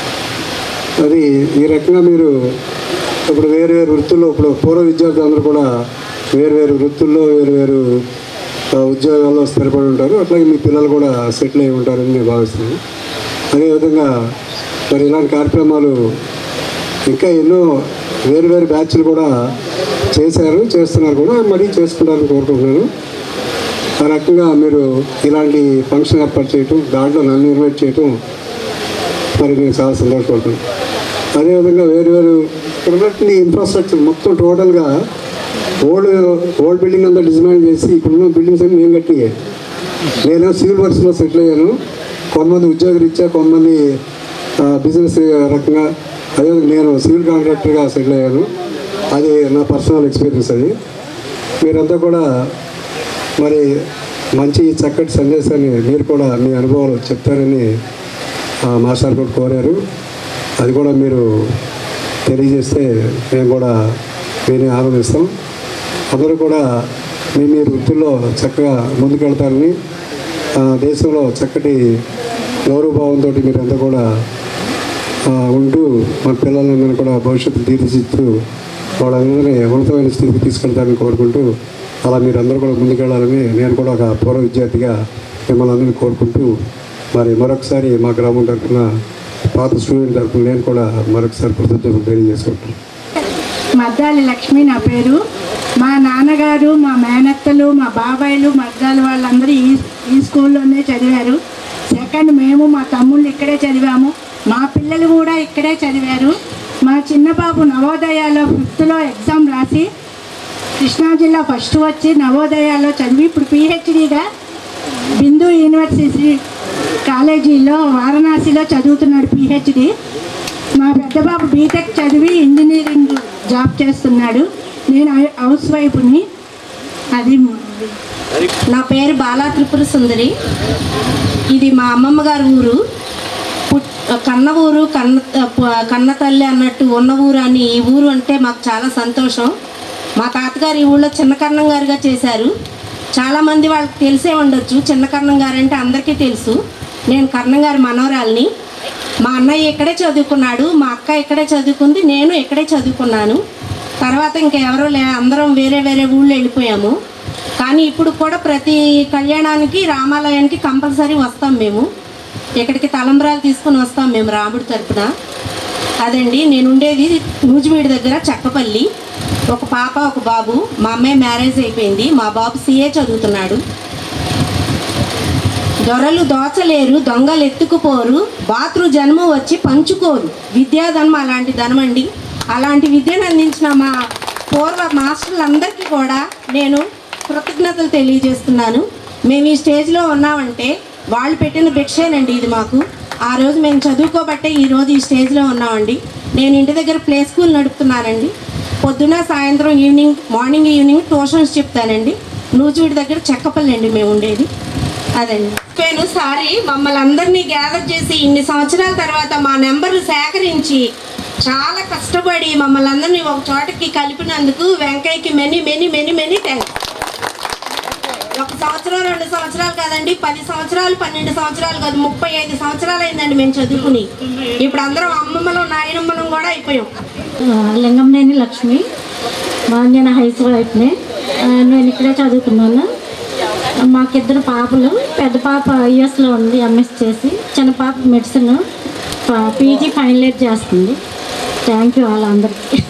S10: అది ఈ రకంగా మీరు ఇప్పుడు వేరు వేరు వృత్తుల్లో ఇప్పుడు పూర్వ విద్యార్థులు అందరూ కూడా వేరు వేరు వృత్తుల్లో వేరు వేరు ఆ, ఉద్యోగాల్లో స్థిరపడి ఉంటారు అట్లాగే మీ పిల్లలు కూడా సెటిల్ అయి ఉంటారని నేను భావిస్తున్నాను అదేవిధంగా మరి ఇలాంటి కార్యక్రమాలు ఇంకా ఎన్నో వేరు వేరు బ్యాచ్లు కూడా చేశారు చేస్తున్నారు కూడా మరీ చేసుకుంటారని కోరుకుంటున్నాను ఆ రకంగా మీరు ఇలాంటి ఫంక్షన్ ఏర్పాటు చేయటం దాంట్లో నన్ను ఇన్వైట్ చేయటం మరి నేను చాలా సంతోషపడుతున్నాను అదేవిధంగా వేరు వేరు ఇక్కడ ఉన్నటువంటి ఇన్ఫ్రాస్ట్రక్చర్ మొత్తం టోటల్గా ఓల్డ్ ఓల్డ్ బిల్డింగ్ అంతా డిజైన్ చేసి ఇప్పుడున్న బిల్డింగ్స్ అన్ని నేను కట్టియే నేను సివిల్ వర్క్స్లో సెటిల్ అయ్యాను కొంతమంది ఉద్యోగరీత్యా కొంతమంది బిజినెస్ రకంగా అదేవిధంగా నేను సివిల్ కాంట్రాక్టర్గా సెటిల్ అయ్యాను అది నా పర్సనల్ ఎక్స్పీరియన్స్ అది మీరంతా కూడా మరి మంచి చక్కటి సందేశాన్ని మీరు కూడా మీ అనుభవాలు చెప్తారని ఆ, మాస్టర్ కూడా కోరారు అది కూడా మీరు తెలియజేస్తే మేము కూడా విని ఆనందిస్తాం అందరూ కూడా మీ మీ వృత్తుల్లో చక్కగా ముందుకెళ్తారని ఆ, దేశంలో చక్కటి గౌరవభావంతో మీరంతా కూడా ఆ, ఉంటూ మన పిల్లలందరినీ కూడా భవిష్యత్తు తీర్చిదిద్దుతూ వాళ్ళందరినీ ఉన్నతమైన స్థితికి తీసుకెళ్తారని కోరుకుంటూ అలా మీరందరూ కూడా ముందుకెళ్ళాలని నేను కూడా ఒక పూర్వ విద్యార్థిగా మిమ్మల్ని అందరినీ కోరుకుంటూ మరి మరొకసారి మా గ్రామం తరఫున పాత స్టూడెంట్ తరఫున నేను కూడా మరొకసారి కృతజ్ఞతలు తెలియజేసుకుంటాను
S11: మద్దాలి లక్ష్మి నా పేరు మా నాన్నగారు మా మేనత్తలు మా బాబాయిలు మద్దాలి వాళ్ళందరూ ఈ ఈ స్కూల్లోనే చదివారు సెకండ్ మేము మా తమ్ముళ్ళు ఇక్కడే చదివాము మా పిల్లలు కూడా ఇక్కడే చదివారు మా చిన్న బాబు నవోదయాలో ఫిఫ్త్లో ఎగ్జామ్ రాసి కృష్ణా జిల్లా ఫస్ట్ వచ్చి నవోదయాలో చదివి ఇప్పుడు పిహెచ్డిగా బిందు యూనివర్సిటీ కాలేజీలో వారణాసిలో చదువుతున్నాడు పిహెచ్డి మా పెద్ద బాబు బీటెక్ చదివి ఇంజనీరింగ్ జాబ్ చేస్తున్నాడు నేను హౌ- హౌస్ వైఫ్ని అది
S12: నా పేరు బాలా త్రిపుర సుందరి ఇది మా అమ్మమ్మ గారి ఊరు పుట్- కన్న ఊరు కన్న ప- కన్న తల్లి అన్నట్టు ఉన్న ఊరు అని ఈ ఊరు అంటే మాకు చాలా సంతోషం మా తాతగారు ఈ ఊళ్ళో చిన్న కన్నం గారుగా చేశారు చాలామంది వాళ్ళకి తెలిసే ఉండొచ్చు చిన్న కన్నం గారు అంటే అందరికీ తెలుసు నేను కర్ణం గారి మనవరాల్ని మా అన్నయ్య ఇక్కడే చదువుకున్నాడు మా అక్క ఇక్కడే చదువుకుంది నేను ఇక్కడే చదువుకున్నాను తర్వాత ఇంకా ఎవరో లే అందరం వేరే వేరే ఊళ్ళో వెళ్ళిపోయాము కానీ ఇప్పుడు కూడా ప్రతి కళ్యాణానికి రామాలయానికి కంపల్సరీ వస్తాం మేము ఇక్కడికి తలంబ్రాలు తీసుకొని వస్తాం మేము రాముడి తరపున అదండి నేను ఉండేది నూజివీడి దగ్గర చక్కపల్లి ఒక పాప ఒక బాబు మా అమ్మాయి మ్యారేజ్ అయిపోయింది మా బాబు సీఏ చదువుతున్నాడు దొరలు దోచలేరు దొంగలు ఎత్తుకుపోరు బాతృ జన్మ వచ్చి పంచుకోరు విద్యాధనం అలాంటి ధనం అండి అలాంటి విద్యను అందించిన మా పూర్వ మాస్టర్లందరికీ కూడా నేను కృతజ్ఞతలు తెలియజేస్తున్నాను మేము ఈ స్టేజ్లో ఉన్నామంటే వాళ్ళు పెట్టిన భిక్షేనండి ఇది మాకు ఆ రోజు మేము చదువుకోబట్టే ఈ రోజు ఈ స్టేజ్లో ఉన్నామండి నేను ఇంటి దగ్గర ప్లే స్కూల్ నడుపుతున్నానండి పొద్దున సాయంత్రం ఈవినింగ్ మార్నింగ్ ఈవినింగ్ ట్యూషన్స్ చెప్తానండి నూజివీడి దగ్గర చెక్కపల్లి అండి మేము ఉండేది అదండి నేను సారి మమ్మల్ని అందరినీ గ్యాదర్ చేసి ఇన్ని సంవత్సరాల తర్వాత మా నెంబర్లు సేకరించి చాలా కష్టపడి మమ్మల్ని అందరినీ ఒక చోటకి కలిపినందుకు వెంకయ్యకి many many many many thanks ఒక సంవత్సరం రెండు సంవత్సరాలు కాదండి పది సంవత్సరాలు పన్నెండు సంవత్సరాలు కాదు ముప్పై ఐదు సంవత్సరాలు అయిందండి మేము చదువుకుని ఇప్పుడు అందరం అమ్మమ్మలం నాయనమ్మలం కూడా అయిపోయాం
S13: లింగంనేని లక్ష్మి మా నేను హైస్ వైఫ్ని ఆ, నేను ఇక్కడే చదువుకున్నాను మాకిద్దరు పాపలు పెద్ద పాప యుఎస్లో ఉంది ఎంఎస్ చేసి చిన్న పాప మెడిసిన్ పీజీ ఫైనల్ ఇయర్ చేస్తుంది థ్యాంక్ యూ వాళ్ళందరికీ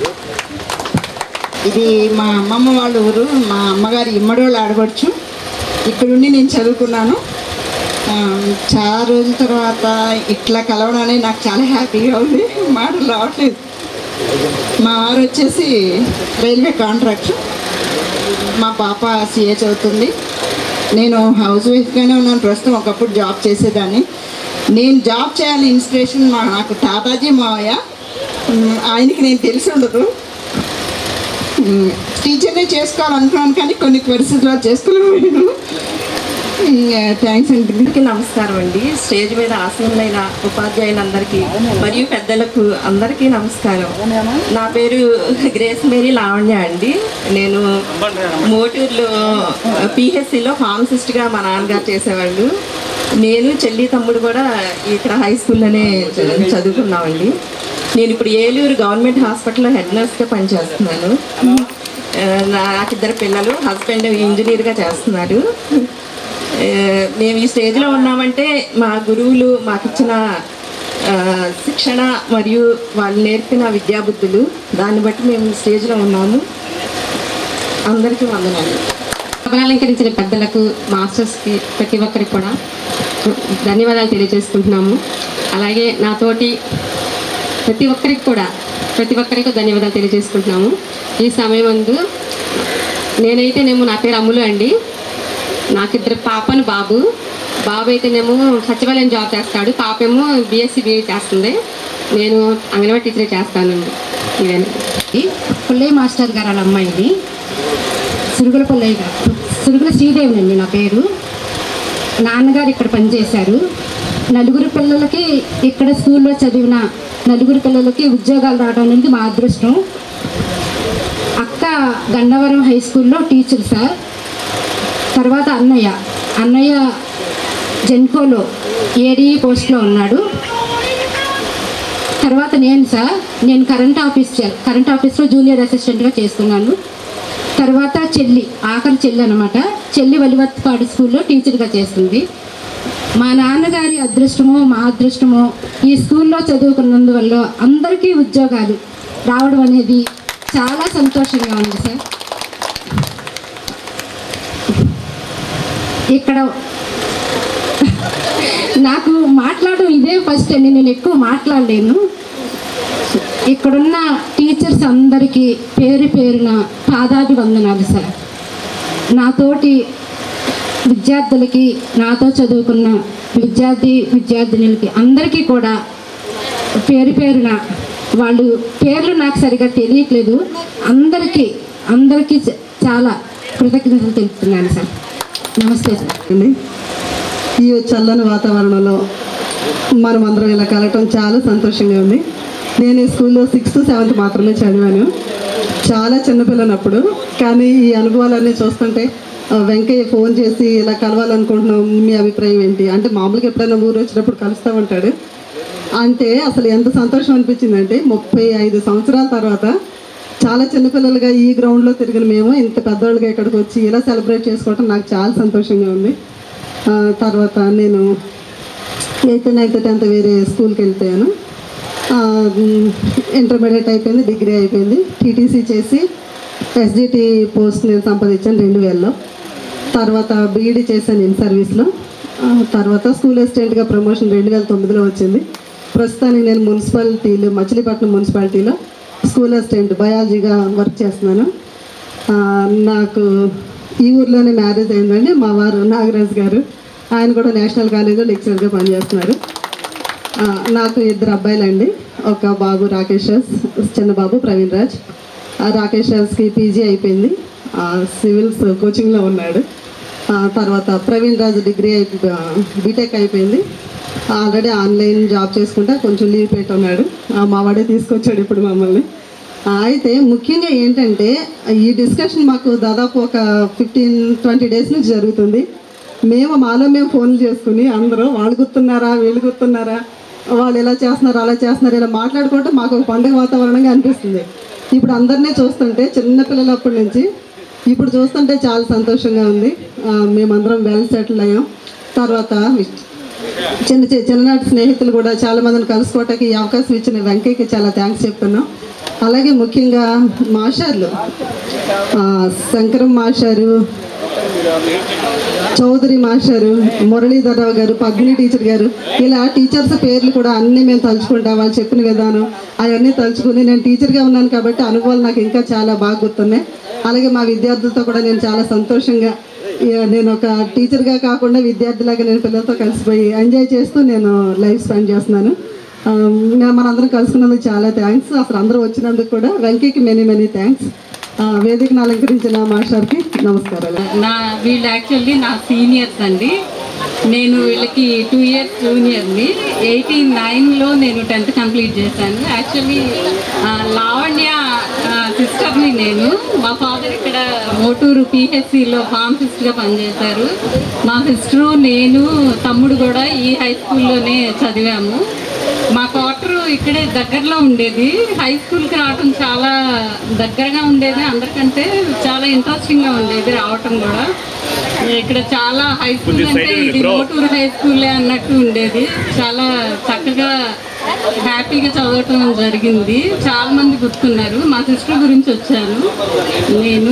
S14: ఇది మా అమ్మమ్మ వాళ్ళ ఊరు మా అమ్మగారి ఇమ్మడోళ్ళు ఆడవచ్చు ఇక్కడుండి నేను చదువుకున్నాను ఆ, చాలా రోజుల తర్వాత ఇట్లా కలవడం అనేది నాకు చాలా హ్యాపీగా ఉంది మాటలు రావట్లేదు మా వారు వచ్చేసి రైల్వే కాంట్రాక్ట్ మా పాప సిఏ చదువుతుంది నేను హౌస్ వైఫ్గానే ఉన్నాను ప్రస్తుతం ఒకప్పుడు జాబ్ చేసేదాన్ని నేను జాబ్ చేయాలని ఇన్స్పిరేషన్ మా నాకు తాతాజీ మావయ్య ఉమ్, ఆయనకి నేను తెలిసి ఉండదు ఉమ్, టీచర్నే చేసుకోవాలనుకున్నాను కానీ కొన్ని పరిస్థితుల్లో చేసుకోలేకపోయాను థ్యాంక్స్ అండి
S15: అందరికీ నమస్కారం అండి స్టేజ్ మీద ఆసీనులైన ఉపాధ్యాయులందరికీ మరియు పెద్దలకు అందరికీ నమస్కారం నా పేరు గ్రేస్ మేరీ లావణ్య అండి నేను మోటూరులో పిహెచ్సిలో ఫార్మసిస్ట్గా మా నాన్నగారు చేసేవాళ్ళు నేను చెల్లి తమ్ముడు కూడా ఇక్కడ హై స్కూల్లోనే చ- చదువుకున్నామండి నేను ఇప్పుడు ఏలూరు గవర్నమెంట్ హాస్పిటల్లో హెడ్ నర్స్గా పనిచేస్తున్నాను ఆ, నాకు ఇద్దరు పిల్లలు హస్బెండ్ ఇంజనీర్గా చేస్తున్నారు ఆ, మేము ఈ స్టేజ్లో ఉన్నామంటే మా గురువులు మాకు ఇచ్చిన ఆ, శిక్షణ మరియు వాళ్ళు నేర్పిన విద్యాబుద్ధులు దాన్ని బట్టి మేము ఈ స్టేజ్లో ఉన్నాము అందరికీ వందనాలు
S16: అలంకరించిన పెద్దలకు మాస్టర్స్కి ప్రతి ఒక్కరికి కూడా ధన్యవాదాలు తెలియజేసుకుంటున్నాము అలాగే నాతోటి ప్రతి ఒక్కరికి కూడా ప్రతి ఒక్కరికి ధన్యవాదాలు తెలియజేసుకుంటున్నాము ఈ సమయం ముందు నేనైతేనేమో నా పేరు అమ్ములు అండి నాకు ఇద్దరు పాపను బాబు బాబు అయితేనేమో సచివాలయం జాబ్ చేస్తాడు పాప ఏమో బీఎస్సీ బీఏ చేస్తుంది నేను అంగన్వాడీ టీచర్ చేస్తానండి ఇదేనండి
S17: పుల్లయ్య మాస్టర్ గారు వాళ్ళ అమ్మాయిది సురుగుల పుల్లయ్య గారు సురుగుల శ్రీదేవిని అండి నా పేరు నాన్నగారు ఇక్కడ పనిచేశారు నలుగురు పిల్లలకి ఇక్కడ స్కూల్లో చదివిన నలుగురు పిల్లలకి ఉద్యోగాలు రావడం అనేది మా అదృష్టం అక్క గన్నవరం హై స్కూల్లో టీచర్ సార్ తర్వాత అన్నయ్య అన్నయ్య జెన్కోలో ఏడీ పోస్ట్లో ఉన్నాడు తర్వాత నేను సార్ నేను కరెంట్ ఆఫీస్ చే- కరెంట్ ఆఫీస్లో జూనియర్ అసిస్టెంట్గా చేస్తున్నాను తర్వాత చెల్లి ఆఖరి చెల్లి అనమాట చెల్లి వలివత్పాడు స్కూల్లో టీచర్గా చేస్తుంది మా నాన్నగారి అదృష్టమో మా అదృష్టమో ఈ స్కూల్లో చదువుకున్నందువల్ల అందరికీ ఉద్యోగాలు రావడం అనేది చాలా సంతోషంగా ఉంది సార్ ఇక్కడ నాకు మాట్లాడడం ఇదే ఫస్ట్ అండి నేను ఎక్కువ మాట్లాడలేను ఇక్కడున్న టీచర్స్ అందరికీ పేరు పేరున పాదాది వందనాలు సార్ నాతోటి విద్యార్థులకి నాతో చదువుకున్న విద్యార్థి విద్యార్థినులకి అందరికీ కూడా పేరు పేరున వాళ్ళు పేర్లు నాకు సరిగా తెలియట్లేదు అందరికీ అందరికీ చ- చాలా కృతజ్ఞతలు తెలుపుతున్నాను సార్ నమస్తే సార్
S18: అండి ఈ చల్లని వాతావరణంలో మనం అందరం ఇలా కలగటం చాలా సంతోషంగా ఉంది నేను ఈ స్కూల్లో సిక్స్త్ సెవెంత్ మాత్రమే చదివాను చాలా చిన్నపిల్లనప్పుడు కానీ ఈ అనుభవాలన్నీ చూస్తుంటే ఆ, వెంకయ్య ఫోన్ చేసి ఇలా కలవాలనుకుంటున్నాం మీ అభిప్రాయం ఏంటి అంటే మామూలుగా ఎప్పుడైనా ఊరు వచ్చినప్పుడు కలుస్తూ ఉంటాడు అంటే అసలు ఎంత సంతోషం అనిపించిందంటే ముప్పై ఐదు సంవత్సరాల తర్వాత చాలా చిన్నపిల్లలుగా ఈ గ్రౌండ్లో తిరిగిన మేము ఇంత పెద్దవాళ్ళుగా ఇక్కడికి వచ్చి ఇలా సెలబ్రేట్ చేసుకోవటం నాకు చాలా సంతోషంగా ఉంది ఆ, తర్వాత నేను ఎయిత్ నైన్త్ టెన్త్ వేరే స్కూల్కి వెళ్ళిపోయాను ఆ, మ్, ఇంటర్మీడియట్ అయిపోయింది డిగ్రీ అయిపోయింది టీటీసీ చేసి ఎస్జిటి పోస్ట్ నేను సంపాదించాను రెండు వేలలో తర్వాత బీఈడి చేశాను ఇన్ సర్వీస్లో ఆ, తర్వాత స్కూల్ అసిస్టెంట్గా ప్రమోషన్ రెండు వేల తొమ్మిదిలో వచ్చింది ప్రస్తుతానికి నేను మున్సిపాలిటీలో మచిలీపట్నం మున్సిపాలిటీలో స్కూల్ అసిస్టెంట్ బయాలజీగా వర్క్ చేస్తున్నాను ఆ, నాకు ఈ ఊర్లోనే మ్యారేజ్ అయిందండి మా వారు నాగరాజ్ గారు ఆయన కూడా నేషనల్ కాలేజ్లో లెక్చరర్గా పనిచేస్తున్నారు ఆ, నాకు ఇద్దరు అబ్బాయిలండి ఒక బాబు రాకేష్ రాజ్ చిన్న బాబు ప్రవీణ్ రాజ్ ఆ రాకేష్ రాజ్కి పీజీ అయిపోయింది ఆ, సివిల్స్ కోచింగ్లో ఉన్నాడు ఆ, తర్వాత ప్రవీణ్ రాజ్ డిగ్రీ అయిపో బీటెక్ అయిపోయింది ఆల్రెడీ ఆన్లైన్ జాబ్ చేసుకుంటా కొంచెం లీవ్ పెట్టి ఉన్నాడు ఆ, మా వాడే తీసుకొచ్చాడు ఇప్పుడు మమ్మల్ని ఆ, అయితే ముఖ్యంగా ఏంటంటే ఈ డిస్కషన్ మాకు దాదాపు ఒక ఫిఫ్టీన్ ట్వంటీ డేస్ నుంచి జరుగుతుంది మేము మాలో మేము ఫోన్లు చేసుకుని అందరూ వాళ్ళు గుర్తున్నారా వీళ్ళు గుర్తున్నారా వాళ్ళు ఇలా చేస్తున్నారు అలా చేస్తున్నారు ఇలా మాట్లాడుకుంటే మాకు ఒక పండుగ వాతావరణంగా అనిపిస్తుంది ఇప్పుడు అందరినీ చూస్తుంటే చిన్నపిల్లలప్పటి నుంచి ఇప్పుడు చూస్తుంటే చాలా సంతోషంగా ఉంది ఆ, మేమందరం వెల్ సెటిల్ అయ్యాం తర్వాత చిన్న చి- చిన్ననాటి స్నేహితులు కూడా చాలా మందిని కలుసుకోవటానికి ఈ అవకాశం ఇచ్చిన వెంకయ్యకి చాలా థ్యాంక్స్ చెప్తున్నాం అలాగే ముఖ్యంగా మాస్టర్లు ఆ, శంకరం మాస్టారు చౌదరి మాస్టారు మురళీధరరావు గారు పద్మిని టీచర్ గారు ఇలా టీచర్స్ పేర్లు కూడా అన్నీ మేము తలుచుకుంటాం వాళ్ళు చెప్పిన విధానం అవన్నీ తలుచుకుని నేను టీచర్గా ఉన్నాను కాబట్టి అనుభవాలు నాకు ఇంకా చాలా బాగా గుర్తున్నాయి అలాగే మా విద్యార్థులతో కూడా నేను చాలా సంతోషంగా ఇక నేను ఒక టీచర్గా కాకుండా విద్యార్థిలాగా నేను పిల్లలతో కలిసిపోయి ఎంజాయ్ చేస్తూ నేను లైఫ్ స్పెండ్ చేస్తున్నాను ఆ, నేను మనందరం కలుసుకున్నందుకు చాలా థ్యాంక్స్ అసలు అందరూ వచ్చినందుకు కూడా వెంకీకి మెనీ మెనీ థ్యాంక్స్ వేదికను అలంకరించిన మాస్టర్కి నమస్కారాలు
S19: నా వీళ్ళు యాక్చువల్లీ నా సీనియర్స్ అండి నేను వీళ్ళకి టూ ఇయర్స్ జూనియర్ని ఎయిటీ నైన్లో నేను టెన్త్ కంప్లీట్ చేశాను యాక్చువల్లీ లావణ్య సిస్టర్ని నేను మా ఫాదర్ ఇక్కడ మోటూరు పిహెచ్సిలో ఫార్మసిస్ట్గా పనిచేశారు మా సిస్టరు నేను తమ్ముడు కూడా ఈ హై స్కూల్లోనే చదివాము మా క్వార్టర్ ఇక్కడే దగ్గరలో ఉండేది హై స్కూల్కి రావటం చాలా దగ్గరగా ఉండేది అందరికంటే చాలా ఇంట్రెస్టింగ్గా ఉండేది రావటం కూడా ఇక్కడ చాలా హై స్కూల్ అంటే ఇది మోటూరు హై స్కూలే అన్నట్టు ఉండేది చాలా చక్కగా హ్యాపీగా చదవటం జరిగింది చాలా మంది గుర్తున్నారు మా సిస్టర్ గురించి వచ్చాను నేను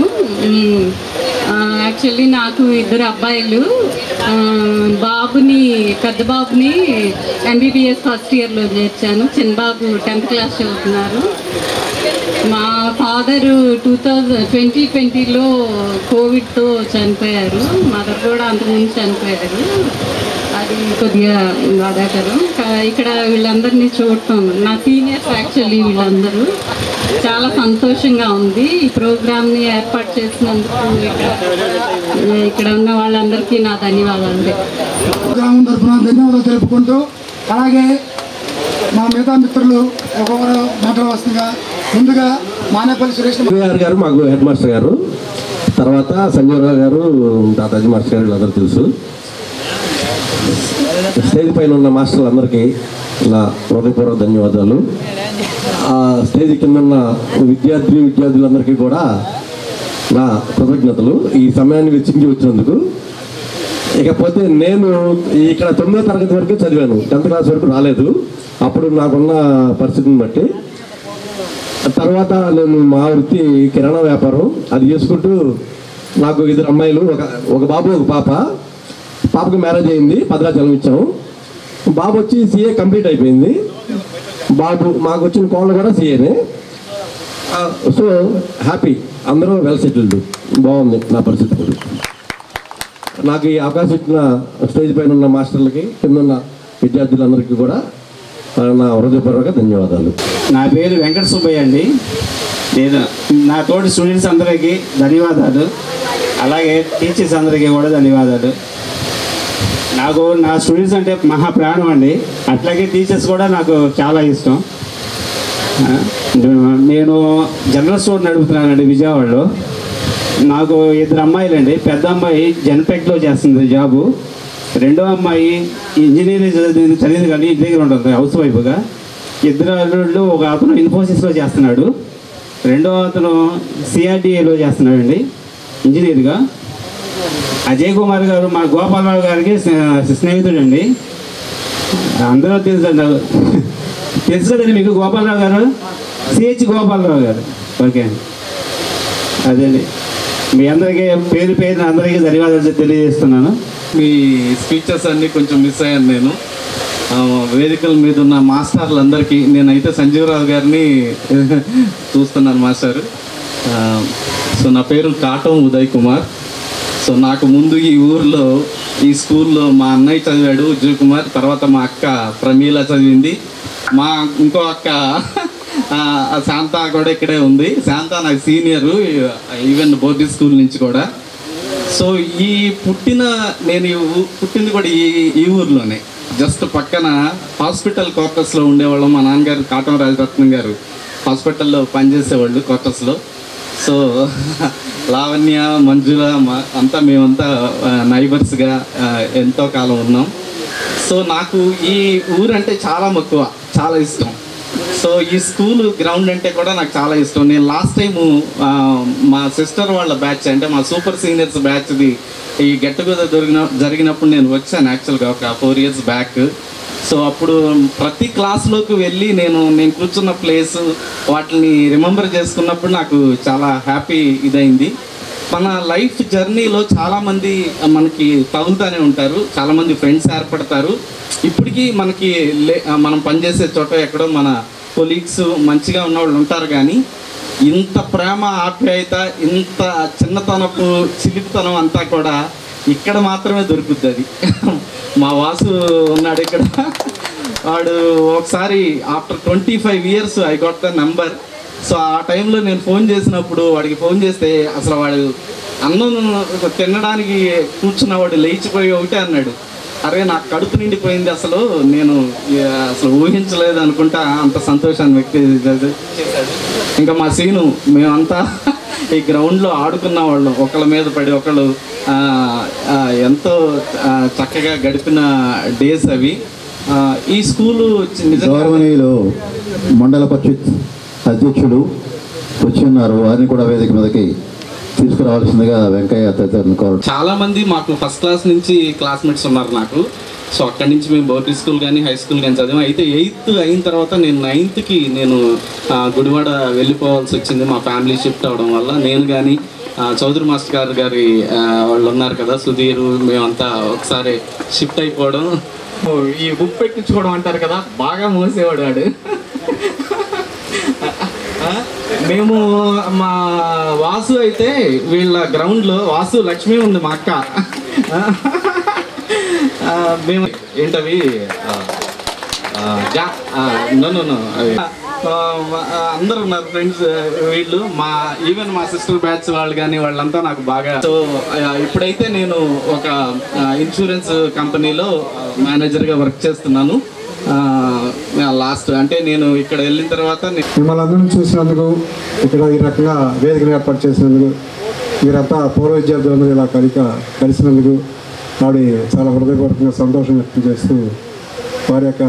S19: యాక్చువల్లీ నాకు ఇద్దరు అబ్బాయిలు ఆ, బాబుని పెద్ద బాబుని ఎంబీబీఎస్ ఫస్ట్ ఇయర్లో చేర్చాను చిన్న బాబు టెన్త్ క్లాస్ చదువుతున్నారు మా ఫాదరు టూ థౌజండ్ ట్వంటీ ట్వంటీలో కోవిడ్తో చనిపోయారు మదర్ కూడా అంతకుముందు చనిపోయారు అది కొద్దిగా బాధాకరం కా- ఇక్కడ వీళ్ళందరినీ చూడటం నా సీనియర్స్ యాక్చువల్లీ వీళ్ళందరూ చాలా సంతోషంగా ఉంది ఈ ప్రోగ్రామ్ని ఏర్పాటు చేసినందుకు ఇక్కడ ఇక్కడ ఉన్న వాళ్ళందరికీ నా ధన్యవాదాలు
S5: గ్రామం తరఫున ధన్యవాదాలు తెలుపుకుంటూ అలాగే మా మిగతా మిత్రులు ఒక్కొక్కరు మాట్లాడవలసిందిగా ముందుగా మానేపల్లి సురేష్
S20: గారు గారు మాకు హెడ్ మాస్టర్ గారు తర్వాత సంజయరావు గారు దాదాజీ మాస్టర్ గారు వీళ్ళందరూ తెలుసు స్టేజ్ పైన ఉన్న మాస్టర్లు అందరికీ నా హృదయపూర్వక ధన్యవాదాలు ఆ స్టేజ్ కింద ఉన్న విద్యార్థి విద్యార్థులందరికీ కూడా నా కృతజ్ఞతలు ఈ సమయాన్ని వెచ్చించి వచ్చినందుకు ఇకపోతే నేను ఇక్కడ తొమ్మిదో తరగతి వరకు చదివాను టెన్త్ క్లాస్ వరకు రాలేదు అప్పుడు నాకున్న పరిస్థితిని బట్టి తర్వాత నేను మా వృత్తి కిరాణా వ్యాపారం అది చేసుకుంటూ నాకు ఇద్దరు అమ్మాయిలు ఒక ఒక బాబు ఒక పాప పాపకి మ్యారేజ్ అయింది భద్రాచలం ఇచ్చాము బాబు వచ్చి సీఏ కంప్లీట్ అయిపోయింది బాబు మాకు వచ్చిన కోళ్ళు కూడా సీఏనే సో హ్యాపీ అందరూ వెల్ సెటిల్డ్ బాగుంది నా పరిస్థితి కూడా నాకు ఈ అవకాశం ఇచ్చిన స్టేజ్ పైన ఉన్న మాస్టర్లకి కింద ఉన్న విద్యార్థులందరికీ కూడా ఆ, నా హృదయపూర్వక ధన్యవాదాలు
S21: నా పేరు వెంకట సుబ్బయ్య అండి నేను నా తోటి స్టూడెంట్స్ అందరికీ ధన్యవాదాలు అలాగే టీచర్స్ అందరికీ కూడా ధన్యవాదాలు నాకు నా స్టూడెంట్స్ అంటే మహా ప్రాణం అండి అట్లాగే టీచర్స్ కూడా నాకు చాలా ఇష్టం ఆ, నేను జనరల్ స్టోర్ నడుపుతున్నానండి విజయవాడలో నాకు ఇద్దరు అమ్మాయిలండి పెద్ద అమ్మాయి జెన్పెక్లో చేస్తుంది జాబు రెండో అమ్మాయి ఇంజనీరింగ్ చదివింది చదివింది కానీ ఇంటి దగ్గర ఉంటుంది హౌస్ వైఫ్గా ఇద్దరు అల్లుళ్ళు ఒక అతను ఇన్ఫోసిస్లో చేస్తున్నాడు రెండో అతను సిఆర్డిఏలో చేస్తున్నాడండి ఇంజనీర్గా అజయ్ కుమార్ గారు మా గోపాలరావు గారికి స్నే- స్నేహితుడండి అందరూ తెలుసు నాకు తెలుసు కదండి మీకు గోపాలరావు గారు సిహెచ్ గోపాలరావు గారు ఓకే అండి అదండి మీ అందరికీ పేరు పేరు అందరికీ ధన్యవాదాలు తెలియజేస్తున్నాను
S22: మీ స్పీచెస్ అన్నీ కొంచెం మిస్ అయ్యాను నేను ఆ, వేదికల మీద ఉన్న మాస్టర్లందరికీ నేనైతే సంజీవరావు గారిని చూస్తున్నాను మాస్టర్ ఆ, సో నా పేరు కాటం ఉదయ్ కుమార్ సో నాకు ముందు ఈ ఊర్లో ఈ స్కూల్లో మా అన్నయ్య చదివాడు ఉజ్జయ్ కుమార్ తర్వాత మా అక్క ప్రమీల చదివింది మా ఇంకో అక్క ఆ, శాంత కూడా ఇక్కడే ఉంది శాంత నాకు సీనియరు ఈవెన్ బోర్డింగ్ స్కూల్ నుంచి కూడా సో ఈ పుట్టిన నేను ఈ ఊ- పుట్టింది కూడా ఈ ఈ ఊర్లోనే జస్ట్ పక్కన హాస్పిటల్ క్వార్టర్స్లో ఉండేవాళ్ళం మా నాన్నగారు కాటం రాజరత్నం గారు హాస్పిటల్లో పనిచేసేవాళ్ళు క్వార్టర్స్లో సో లావణ్య మంజుల మా అంతా మేమంతా నైబర్స్గా ఎంతో కాలం ఉన్నాం సో నాకు ఈ ఊరంటే చాలా మక్కువ చాలా ఇష్టం సో ఈ స్కూల్ గ్రౌండ్ అంటే కూడా నాకు చాలా ఇష్టం నేను లాస్ట్ టైము మా సిస్టర్ వాళ్ళ బ్యాచ్ అంటే మా సూపర్ సీనియర్స్ బ్యాచ్ది ఈ గెట్ టుగెదర్ దొరికిన జరిగినప్పుడు నేను వచ్చాను యాక్చువల్గా ఒక ఫోర్ ఇయర్స్ బ్యాక్ సో అప్పుడు ప్రతి క్లాస్లోకి వెళ్ళి నేను నేను కూర్చున్న ప్లేస్ వాటిని రిమెంబర్ చేసుకున్నప్పుడు నాకు చాలా హ్యాపీ ఇదైంది మన లైఫ్ జర్నీలో చాలామంది మనకి తగులుతూనే ఉంటారు చాలామంది ఫ్రెండ్స్ ఏర్పడతారు ఇప్పటికీ మనకి లే మనం పనిచేసే చోట ఎక్కడో మన కొలీగ్స్ మంచిగా ఉన్న వాళ్ళు ఉంటారు కానీ ఇంత ప్రేమ ఆప్యాయత ఇంత చిన్నతనపు చిలిపితనం అంతా కూడా ఇక్కడ మాత్రమే దొరుకుద్ది అది మా వాసు ఉన్నాడు ఇక్కడ వాడు ఒకసారి after twenty five years I got the number so ఆ టైంలో నేను ఫోన్ చేసినప్పుడు వాడికి ఫోన్ చేస్తే అసలు వాడు అన్నం తినడానికి కూర్చున్న వాడు లేచిపోయి ఒకటే అన్నాడు అరే నాకు కడుపు నిండిపోయింది అసలు నేను ఇక అసలు ఊహించలేదు అనుకుంటా అంత సంతోషాన్ని వ్యక్తి చేశాడు ఇంకా మా సీను మేమంతా ఈ గ్రౌండ్లో ఆడుకున్న వాళ్ళం ఒకళ్ళ మీద పడి ఒకళ్ళు ఆ, ఆ, ఎంతో ఆ, చక్కగా గడిపిన డేస్ అవి ఆ, ఈ స్కూలు చి- నిజంగా
S7: గౌరవనీయులు మండల పరిషత్ అధ్యక్షుడు వచ్చి ఉన్నారు వారిని కూడా వేదిక మీదకి తీసుకురావాల్సిందిగా వెంకయ్య తదితరులను కోరు
S22: చాలా మంది మాకు ఫస్ట్ క్లాస్ నుంచి క్లాస్మేట్స్ ఉన్నారు నాకు సో అక్కడి నుంచి మేము బౌద్ధి స్కూల్ కానీ హై స్కూల్ కానీ చదివాం అయితే ఎయిత్ అయిన తర్వాత నేను నైన్త్కి నేను ఆ, గుడివాడ వెళ్ళిపోవాల్సి వచ్చింది మా ఫ్యామిలీ షిఫ్ట్ అవడం వల్ల నేను కానీ చౌదరి మాస్టర్ గారు గారి ఆ, వాళ్ళు ఉన్నారు కదా సుధీర్ మేమంతా ఒకసారి షిఫ్ట్ అయిపోవడం ఓ, ఈ బుక్ పెట్టించుకోవడం అంటారు కదా బాగా మోసేవాడు వాడు ఆ, మేము మా వాసు అయితే వీళ్ళ గ్రౌండ్లో వాసు లక్ష్మి ఉంది మా అక్క ఆ, మేము ఏంటవి ఆ, ఆ, జా నో నో నో అవి ఆ, ఆ, అందరూ ఉన్నారు ఫ్రెండ్స్ వీళ్ళు మా ఈవెన్ మా సిస్టర్ బ్యాచ్ వాళ్ళు కానీ వాళ్ళంతా నాకు బాగా సో ఆ, ఇప్పుడైతే నేను ఒక ఇన్సూరెన్స్ కంపెనీలో మేనేజర్గా వర్క్ చేస్తున్నాను లాస్ట్ అంటే నేను ఇక్కడ వెళ్ళిన తర్వాత నేను
S10: మిమ్మల్ని అందరినీ చూసినందుకు ఇక్కడ ఈ రకంగా వేదికను ఏర్పాటు చేసినందుకు మీరంతా పూర్వ విద్యార్థులందరూ ఇలా కలిక కలిసినందుకు ఆవిడ చాలా హృదయపూర్వకంగా సంతోషం వ్యక్తం చేస్తూ వారి యొక్క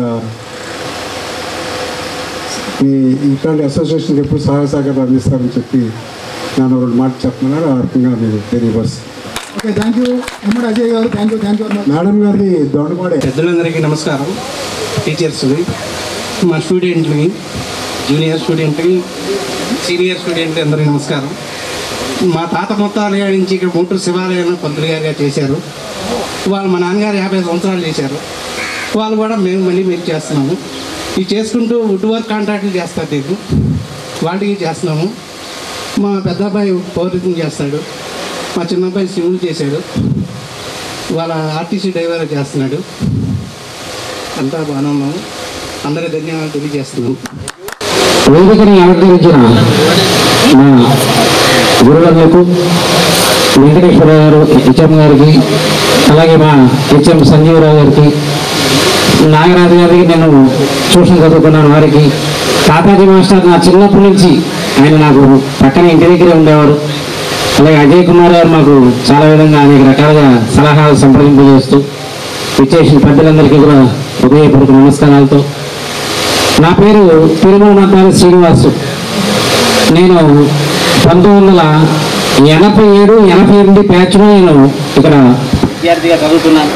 S10: ఈ ఇట్లాంటి అసోసియేషన్కి ఎప్పుడు సహాయ సహకారం అందిస్తారని చెప్పి నేను రెండు మాటలు చెప్తున్నాను ఆ రకంగా మీరు తెలియపరుస్తుంది
S5: okay thank you Emmadi Ajay గారు thank you thank you
S10: madam గారిది దొండపాడే
S6: పెద్దలందరికీ నమస్కారం టీచర్స్కి మా స్టూడెంట్లకి జూనియర్ స్టూడెంట్కి సీనియర్ స్టూడెంట్కి అందరికీ నమస్కారం మా తాత మొత్తాల గారి నుంచి ఇక్కడ గుంటూరు శివాలయం పంతులు గారిగా చేశారు వాళ్ళు మా నాన్నగారు యాభై సంవత్సరాలు చేశారు వాళ్ళు కూడా మేము మళ్ళీ మేము చేస్తున్నాము ఇది చేసుకుంటూ వుడ్ వర్క్ కాంట్రాక్ట్లు చేస్తారు నేను వాటికి చేస్తున్నాము మా పెద్ద అబ్బాయి పౌరితం చేస్తాడు మా చిన్న అబ్బాయి సివిల్ చేశాడు వాళ్ళ ఆర్టీసీ డ్రైవర్ చేస్తున్నాడు అంతా బాగానే ఉన్నాము అందరి ధన్యవాదాలు తెలియజేస్తున్నాము
S1: వేదికని అలంకరించిన మా గురువులకు వెంకటేశ్వర గారు హెచ్ఎం గారికి అలాగే మా హెచ్ఎం సంజీవరావు గారికి నాగరాజు గారికి నేను ట్యూషన్ చదువుకున్నాను వారికి తాతాజీ మాస్టర్ నా చిన్నప్పటి నుంచి ఆయన నాకు పక్కన ఇంటి దగ్గరే ఉండేవారు అలాగే అజయ్ కుమార్ గారు మాకు చాలా విధంగా అనేక రకాలుగా సలహాలు సంప్రదింపు చేస్తూ విచ్చేసిన పెద్దలందరికీ కూడా హృదయపూర్వక నమస్కారాలతో నా పేరు తిరుమల మద్దాల శ్రీనివాసు నేను పంతొమ్మిది వందల ఎనభై ఏడు ఎనభై ఎనిమిది బ్యాచ్లో నేను ఇక్కడ విద్యార్థిగా చదువుతున్నాను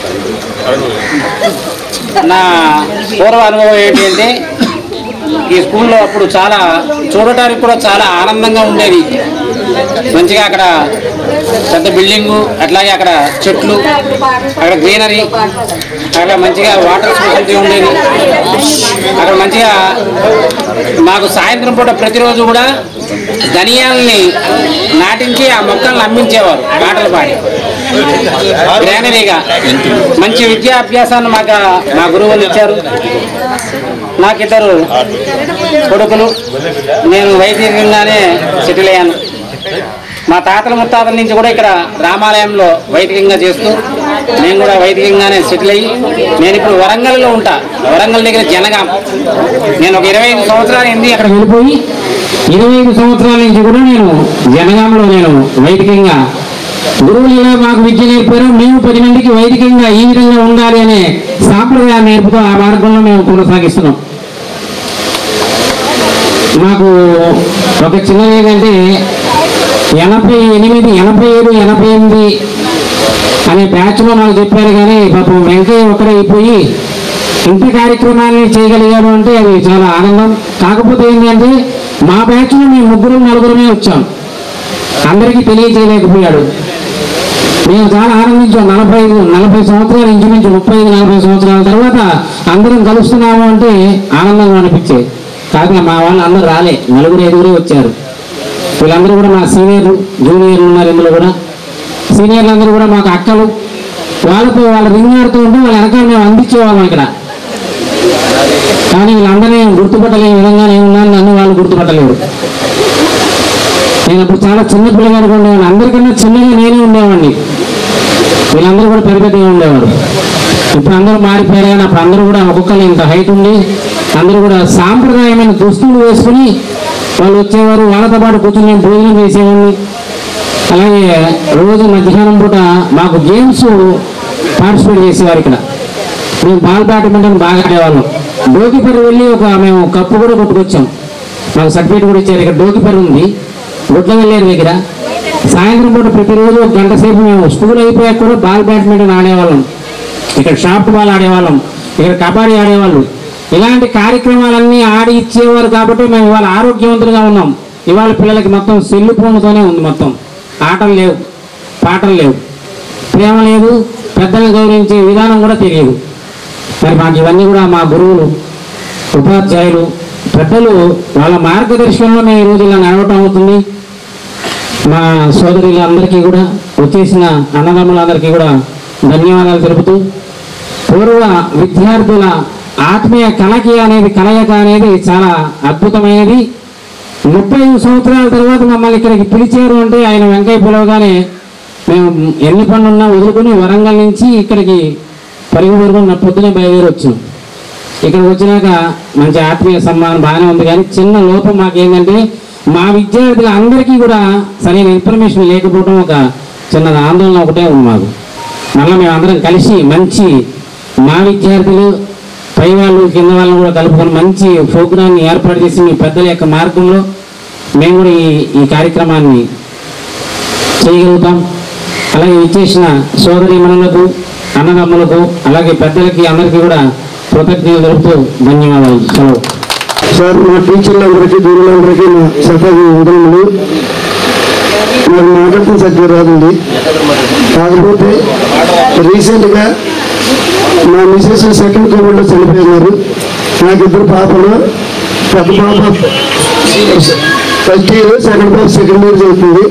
S1: నా పూర్వ అనుభవం ఏంటి అంటే ఈ స్కూల్లో అప్పుడు చాలా చూడటానికి కూడా చాలా ఆనందంగా ఉండేది మంచిగా అక్కడ పెద్ద బిల్డింగు అట్లాగే అక్కడ చెట్లు అక్కడ గ్రీనరీ అక్కడ మంచిగా వాటర్ ఫెసిలిటీ ఉండేది అక్కడ మంచిగా మాకు సాయంత్రం పూట ప్రతిరోజు కూడా ధనియాల్ని నాటించి ఆ మొక్కలను అమ్మించేవారు పాటలు పాడి గ్రానరీగా మంచి విద్యాభ్యాసాన్ని మాకు మా గురువులు ఇచ్చారు నాకిద్దరు కొడుకులు నేను వైదికంగానే సెటిల్ అయ్యాను మా తాతల ముత్తాతల నుంచి కూడా ఇక్కడ రామాలయంలో వైదికంగా చేస్తూ నేను కూడా వైదికంగానే సెటిల్ అయ్యి నేను ఇప్పుడు వరంగల్లో ఉంటా వరంగల్ దగ్గర జనగాం నేను ఒక ఇరవై ఐదు సంవత్సరాలు అయింది అక్కడ వెళ్ళిపోయి ఇరవై ఐదు సంవత్సరాల నుంచి కూడా నేను జనగాంలో నేను వైదికంగా గురువులు ఇలా మాకు విద్య నేర్పారు మేము పది మందికి వైదికంగా ఈ విధంగా ఉండాలి అనే సాంప్రదాయాన్ని నేర్పుతూ ఆ మార్గంలో మేము కొనసాగిస్తున్నాం మాకు ఒక చిన్నది ఏంటంటే ఎనభై ఎనిమిది ఎనభై ఏడు ఎనభై ఎనిమిది అనే బ్యాచ్లో నాకు చెప్పారు కానీ పాపం వెంకయ్య ఒక్కడే అయిపోయి ఇంత కార్యక్రమాన్ని చేయగలిగాడు అంటే అది చాలా ఆనందం కాకపోతే ఏంటంటే మా బ్యాచ్లో మేము ముగ్గురు నలుగురమే వచ్చాం అందరికీ తెలియజేయలేకపోయాడు మేము చాలా ఆనందించాం నలభై ఐదు నలభై సంవత్సరాలు ఇంచుమించు ముప్పై ఐదు నలభై సంవత్సరాల తర్వాత అందరం కలుస్తున్నాము అంటే ఆనందంగా అనిపించేది కాగా మా వాళ్ళు అందరూ రాలే నలుగురు ఐదుగురే వచ్చారు వీళ్ళందరూ కూడా మా సీనియర్లు జూనియర్లు ఉన్నారు ఇందులో కూడా సీనియర్లు అందరూ కూడా మాకు అక్కలు వాళ్ళతో వాళ్ళ రింగ్ ఆడుతూ ఉంటే వాళ్ళ వెనకాల మేము అందించేవాళ్ళం ఇక్కడ కానీ వీళ్ళందరినీ గుర్తుపట్టలేని విధంగా నేను ఉన్నాను నన్ను వాళ్ళు గుర్తుపట్టలేరు నేను అప్పుడు చాలా చిన్న పిల్లగాడిగా ఉండేవాడిని అందరికన్నా చిన్నగా నేనే ఉండేవాడిని వీళ్ళందరూ కూడా పెద్ద పెద్దగా ఉండేవారు ఇప్పుడు అందరూ మారిపోయారు కానీ అప్పుడు అందరూ కూడా ఒక్కొక్కరు ఇంత హైట్ ఉండి అందరూ కూడా సాంప్రదాయమైన దుస్తులు వేసుకుని వాళ్ళు వచ్చేవారు వాళ్ళతో పాటు కూర్చొని నేను భోజనం చేసేవాడిని అలాగే రోజు మధ్యాహ్నం పూట మాకు గేమ్స్ పార్టిసిపేట్ చేసేవారు ఇక్కడ మేము బాల్ బ్యాడ్మింటన్ బాగా ఆడేవాళ్ళం డోకిపర్రి వెళ్ళి ఒక మేము కప్పు కూడా కొట్టుకొచ్చాం మాకు సర్టిఫికేట్ కూడా ఇచ్చారు ఇక్కడ డోకిపర్రి ఉంది గుడ్లవల్లేరు దగ్గర సాయంత్రం పూట ప్రతిరోజు ఒక గంట సేపు మేము స్కూల్ అయిపోయాక కూడా బాల్ బ్యాడ్మింటన్ ఆడేవాళ్ళం ఇక్కడ షాప్ బాల్ ఆడేవాళ్ళం ఇక్కడ కబడ్డీ ఆడేవాళ్ళు ఇలాంటి కార్యక్రమాలన్నీ ఆడి ఇచ్చేవారు కాబట్టి మేము ఇవాళ ఆరోగ్యవంతులుగా ఉన్నాం ఇవాళ పిల్లలకి మొత్తం సెల్లు ఫోన్తోనే ఉంది మొత్తం ఆటలు లేవు పాటలు లేవు ప్రేమ లేదు పెద్దలను గౌరవించే విధానం కూడా తెలియదు మరి మాకు ఇవన్నీ కూడా మా గురువులు ఉపాధ్యాయులు పెద్దలు వాళ్ళ మార్గదర్శనంలో మేము ఈరోజు ఇలా నడవటం అవుతుంది మా సోదరులందరికీ కూడా వచ్చేసిన అన్నదమ్ములందరికీ కూడా ధన్యవాదాలు తెలుపుతూ పూర్వ విద్యార్థుల ఆత్మీయ కలకి అనేది కలయిక అనేది చాలా అద్భుతమైనది ముప్పై ఐదు సంవత్సరాల తర్వాత మమ్మల్ని ఇక్కడికి పిలిచారు అంటే ఆయన వెంకయ్య పిలవగానే మేము ఎన్ని పనులున్నా వదులుకొని వరంగల్ నుంచి ఇక్కడికి పరుగు పరుగున పొద్దునే బయలుదేరి వచ్చాం ఇక్కడికి వచ్చినాక మంచి ఆత్మీయ సమ్మానం బాగానే ఉంది కానీ చిన్న లోపం మాకేంటంటే మా విద్యార్థులు అందరికీ కూడా సరైన ఇన్ఫర్మేషన్ లేకపోవడం ఒక చిన్న ఆందోళన ఒకటే ఉంది మాకు మళ్ళీ మేము అందరం కలిసి మంచి మా విద్యార్థులు పై వాళ్ళు కింద వాళ్ళని కూడా కలుపుకొని మంచి ప్రోగ్రాన్ని ఏర్పాటు చేసి మీ పెద్దల యొక్క మార్గంలో మేము కూడా ఈ ఈ కార్యక్రమాన్ని చేయగలుగుతాం అలాగే ఇచ్చేసిన సోదరి మనులకు అన్నదమ్ములకు అలాగే పెద్దలకి అందరికీ కూడా కృతజ్ఞతలు తెలుపుతూ ధన్యవాదాలు సెలవు
S10: సార్ మా టీచర్లందరికీ గురువులందరికీ నా సఫాయి వందనములు నాకు మాట్లాడుతున్న సత్యం రాదండి కాకపోతే రీసెంట్గా మా మిసెస్ సెకండ్ కోవిడ్లో చనిపోయినారు నాకు ఇద్దరు పాపలు పెద్ద పాప ఫస్ట్ ఇయర్ సెకండ్ పాప సెకండ్ ఇయర్ చదువుతుంది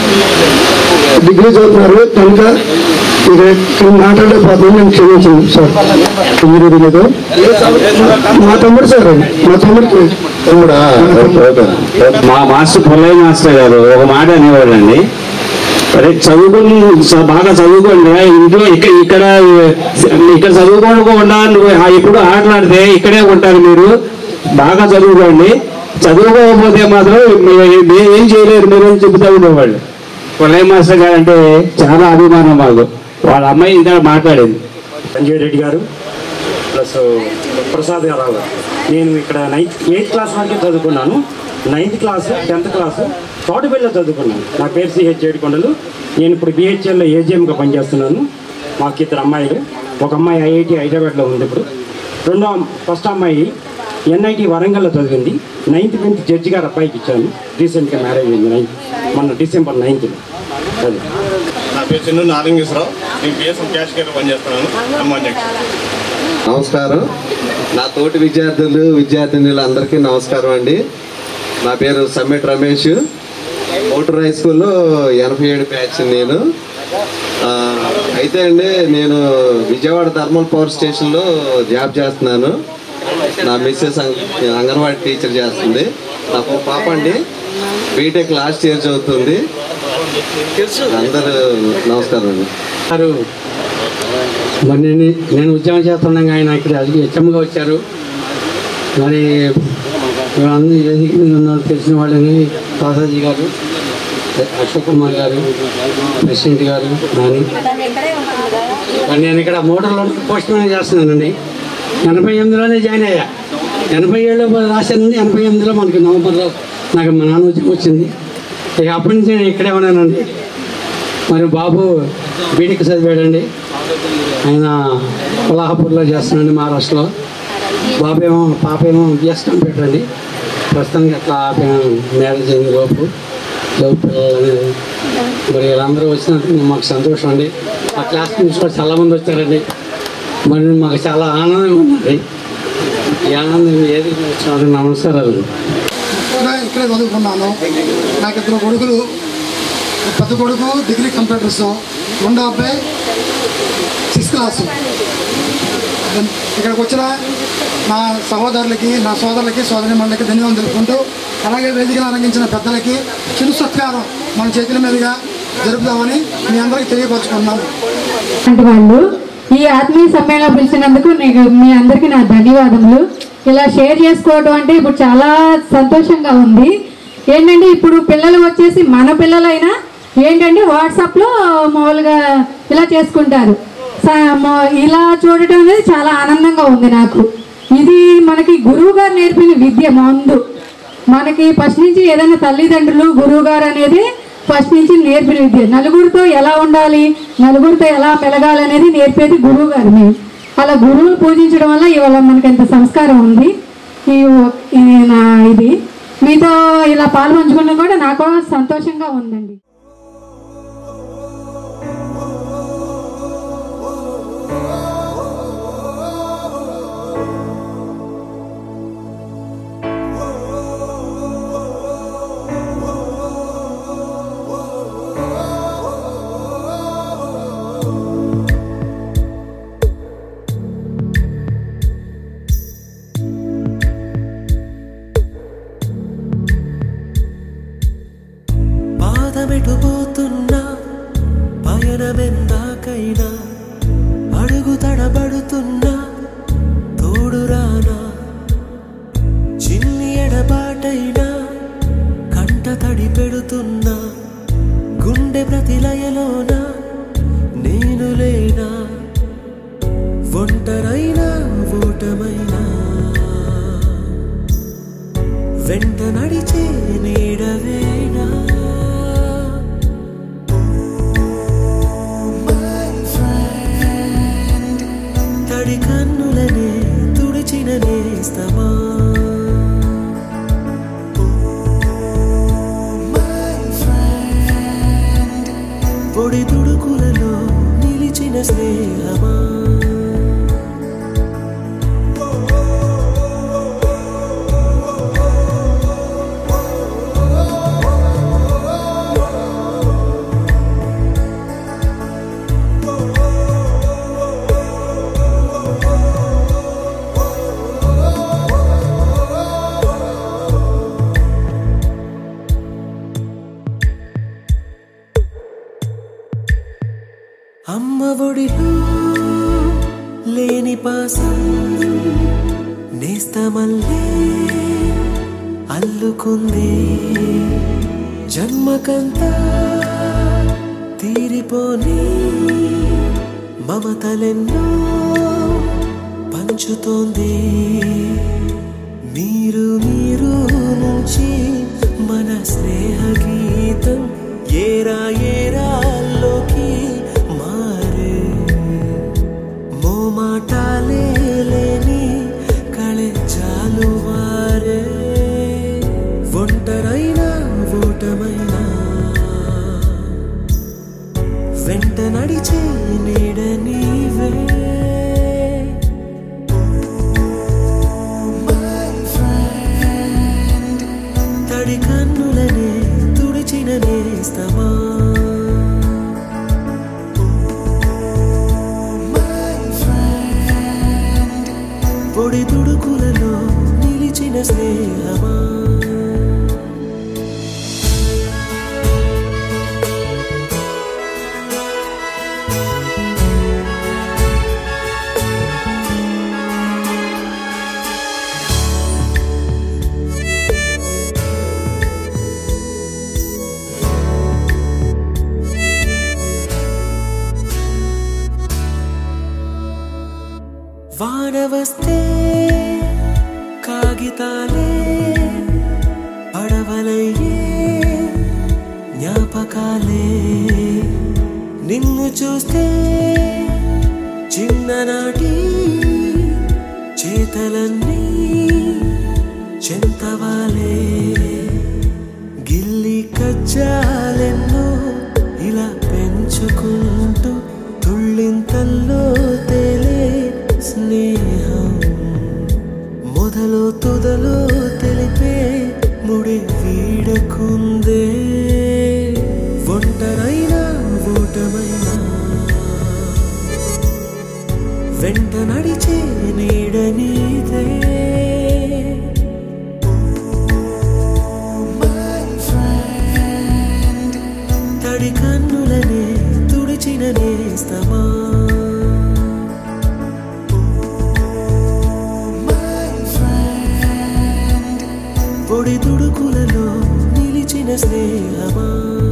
S10: డిగ్రీ చదువుతున్నారు కనుక ఇక ఇక్కడ మాట్లాడలేకపోతుంది నేను క్షమించండి సార్ ఇంజనీరింగ్ ఏదో మా తమ్ముడు సార్ మా తమ్ముడికి
S21: మా మాస్టర్ పుల్లయ్య మాస్టర్ గారు ఒక మాట అనేవాళ్ళండి అరే చదువుకుని చ- బాగా చదువుకోండి ఇంట్లో ఇక్కడ ఇక్కడ ఇక్కడ చదువుకోకుండా నువ్వు ఆ- ఎప్పుడు ఆటలాడితే ఇక్కడే ఉంటారు మీరు బాగా చదువుకోండి చదువుకోకపోతే మాత్రం మీ- మీ- ఏం చేయలేరు మీరు అని చెబుతూ ఉండేవాళ్ళు పుల్లయ్య మాస్టర్ గారు అంటే చాలా అభిమానం మాకు వాళ్ళ అమ్మాయి ఇంకా మాట్లాడింది
S2: సంజయ్ రెడ్డి గారు ప్లస్ ప్రసాద్ గారు నేను ఇక్కడ నైన్త్ ఎయిత్ క్లాస్ వరకే చదువుకున్నాను నైన్త్ క్లాస్ టెన్త్ క్లాస్ తోటపల్లిలో చదువుకున్నాను నా పేరు సిహెచ్ ఏడుకొండలు నేను ఇప్పుడు బిహెచ్ఎల్లో ఏజిఎంగా పనిచేస్తున్నాను మాకు ఇద్దరు అమ్మాయిలు ఒక అమ్మాయి ఐఐటి హైదరాబాద్లో ఉంది ఇప్పుడు రెండో అమ్- ఫస్ట్ అమ్మాయి ఎన్ఐటి వరంగల్లో చదివింది నైన్త్ టెన్త్ జడ్జి గారు అబ్బాయికి ఇచ్చాను రీసెంట్గా మ్యారేజ్ అయింది నైన్త్ మొన్న డిసెంబర్ నైన్త్లో అది
S3: నా పేరు చిన్ను నారాయణేశ్వరరావు నేను బిఎస్ఎం క్యాష్ కేర్ పనిచేస్తున్నాను హనుమాన్ జంక్షన్
S4: నమస్కారం నా తోటి విద్యార్థులు విద్యార్థినులు అందరికీ నమస్కారం అండి నా పేరు సమ్మెట్ రమేష్ మోటార్ హై స్కూల్లో ఎనభై ఏడు బ్యాచ్ నేను ఆ, అయితే అండి నేను విజయవాడ థర్మల్ పవర్ స్టేషన్లో జాబ్ చేస్తున్నాను నా మిస్సెస్ అంగ- అంగన్వాడీ టీచర్ చేస్తుంది నాకు ఒక పాప అండి బీటెక్ లాస్ట్ ఇయర్ చదువుతుంది అందరూ నమస్కారం అండి
S23: గారు మరి నేను నేను ఉద్యమం చేస్తుండగా ఆయన ఇక్కడ హెచ్చమ్మగా వచ్చారు మరి అందరూ వేదిక మీద ఉన్న వాళ్ళు తెలిసిన వాళ్ళని దాదాజీ గారు అశోక్ కుమార్ గారు ప్రెసిడెంట్ గారు నాని మరి నేను ఇక్కడ మోటార్లో పోస్ట్ మ్యాన్ చేస్తున్నానండి ఎనభై ఎనిమిదిలోనే జాయిన్ అయ్యా ఎనభై ఏడులో రాశానండి ఎనభై ఎనిమిదిలో మనకి నవంబర్లో నాకు మా నాన్న ఉద్యోగం వచ్చింది ఇక అప్పటి నుంచి నేను ఇక్కడే ఉన్నానండి మరి బాబు బీటెక్ చదివాడండి ఆయన కొల్హాపూర్లో చేస్తున్నాడు మహారాష్ట్రలో బాబు ఏమో పాప ఏమో బిఎస్ కంప్యూటర్ అండి ప్రస్తుతానికి అట్లా మ్యారేజ్ అయింది లోపు లోపు పిల్లలు అనేది మరి వీళ్ళందరూ వచ్చినందుకు మాకు సంతోషం అండి మా క్లాస్ నుంచి కూడా చాలామంది వచ్చారండి మరి మాకు చాలా ఆనందంగా ఉందండి ఈ ఆనందం ఏది వచ్చినారు నమస్కారాలు
S5: కూడా ఇక్కడే చదువుకున్నాను నాకు ఇద్దరు కొడుకులు పెద్ద కొడుకు డిగ్రీ కంప్యూటర్స్ రెండో అబ్బాయి సిక్స్త్ క్లాసు ఇక్కడికి వచ్చిన నా సహోదరులకి నా సోదరులకి సోదరి మండలికి ధన్యవాదాలు తెలుపుకుంటూ అలాగే వేదికను అలంకించిన పెద్దలకి చిరు సత్కారం మన చేతుల మీదుగా జరుపుదామని మీ అందరికీ తెలియపరచుకున్నాను
S24: అంటే వాళ్ళు ఈ ఆత్మీయ సమ్మేళనం పిలిచినందుకు నీకు మీ అందరికీ నా ధన్యవాదములు ఇలా షేర్ చేసుకోవడం అంటే ఇప్పుడు చాలా సంతోషంగా ఉంది ఏంటంటే ఇప్పుడు పిల్లలు వచ్చేసి మన పిల్లలైనా ఏంటంటే వాట్సాప్లో మామూలుగా ఇలా చేసుకుంటారు స- మా- ఇలా చూడటం అనేది చాలా ఆనందంగా ఉంది నాకు ఇది మనకి గురువు గారు నేర్పిన విద్య ముందు మనకి ఫస్ట్ నుంచి ఏదైనా తల్లిదండ్రులు గురువు గారు అనేది ఫస్ట్ నుంచి నేర్పిన విద్య నలుగురితో ఎలా ఉండాలి నలుగురితో ఎలా మెలగాలి అనేది నేర్పేది గురువు గారు మేము అలా గురువులు పూజించడం వల్ల ఇవాళ మనకి ఎంత సంస్కారం ఉంది ఈ ఇది నా ఇది మీతో ఇలా పాలు పంచుకోవడం కూడా నాకు సంతోషంగా ఉందండి
S25: పాదమెటుపోతున్నా పయనమెందాకైనా అడుగు తడబడుతున్నా తోడురానా చిన్ని ఎడబాటైనా కంట తడి పెడుతున్నా గుండె ప్రతిలయలోన నేను లేనా ఒంటరైనా ఓటమైనా వెంట నడిచే నీడవేనా తడి కన్నులనే తుడిచిన నేస్తమా పొడి తుడుకులలో నిలిచిన స్నేహమా అమ్మ ఒడిలో లేని పాసం నేస్తమల్లే అల్లుకుంది జన్మకంతా తీరిపోని మమతలెన్నో పంచుతోంది మీరు మీరు నుంచి మన స్నేహ గీతం ఏరా ఏరాల్లోకి మారే మోమాటాలే లేని కళే చాలు వారే ఒంటరైనా ఓటమైనా పొడి తుడుకులలో నిలిచిన స్నేహమా వాన వస్తే కాగితాలే పడవలయ్యే జ్ఞాపకాలే నిన్ను చూస్తే చిన్ననాటి చేతలన్నీ చెంతవాలే గిల్లి కజ్జాలెన్నో ఇలా పెంచుకుంటూ తుళ్ళింతల్లో తేలే స్నేహం మొదలు తుదలు తెలిపే ముడి వీడకుందే ఒంటరైనా ఓటమైనా వెంట నడిచే నీడ నీదే తడి కన్నులనే తుడిచిన నేస్తమా పొడి తుడుకులలో నిలిచిన స్నేహమా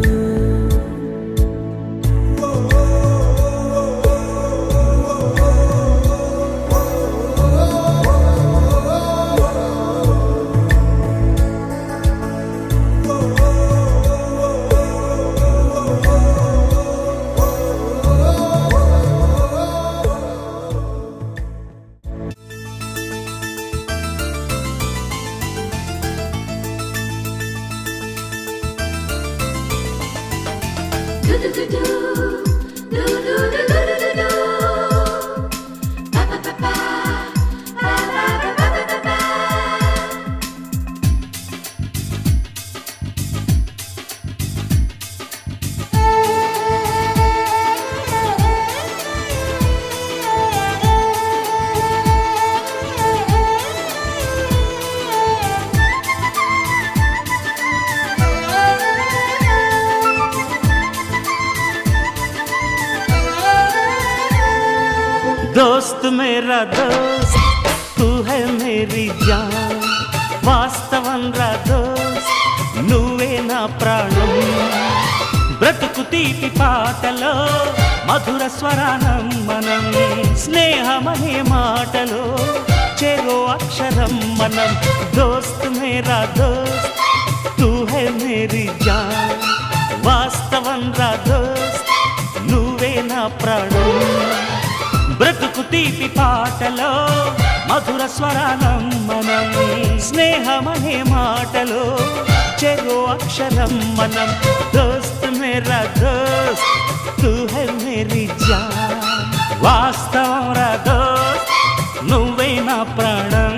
S8: दोस्त मेरा दोस्त तू है मेरी जान వాస్తవం రా దోస్త్ నువ్వే నా ప్రాణం బ్రతుకు తీపి పాటలో మధుర స్వరానం మనం స్నేహమనే మాటలో చెరో అక్షరం మనం దోస్త్ మేరా దోస్త్ తూ హై మేరీ జాన్ వాస్తవం రా దోస్త్ నువ్వే నా ప్రాణం బ్రతుకు తీపి పాటలో మధుర స్వరానం మనం స్నేహమనే మాటలో చెరో అక్షరం మనం దోస్త్ మేరా దోస్త్ తూ హై మేరీ జాన్ వాస్తవం రా దోస్త్ నువ్వే నా ప్రాణం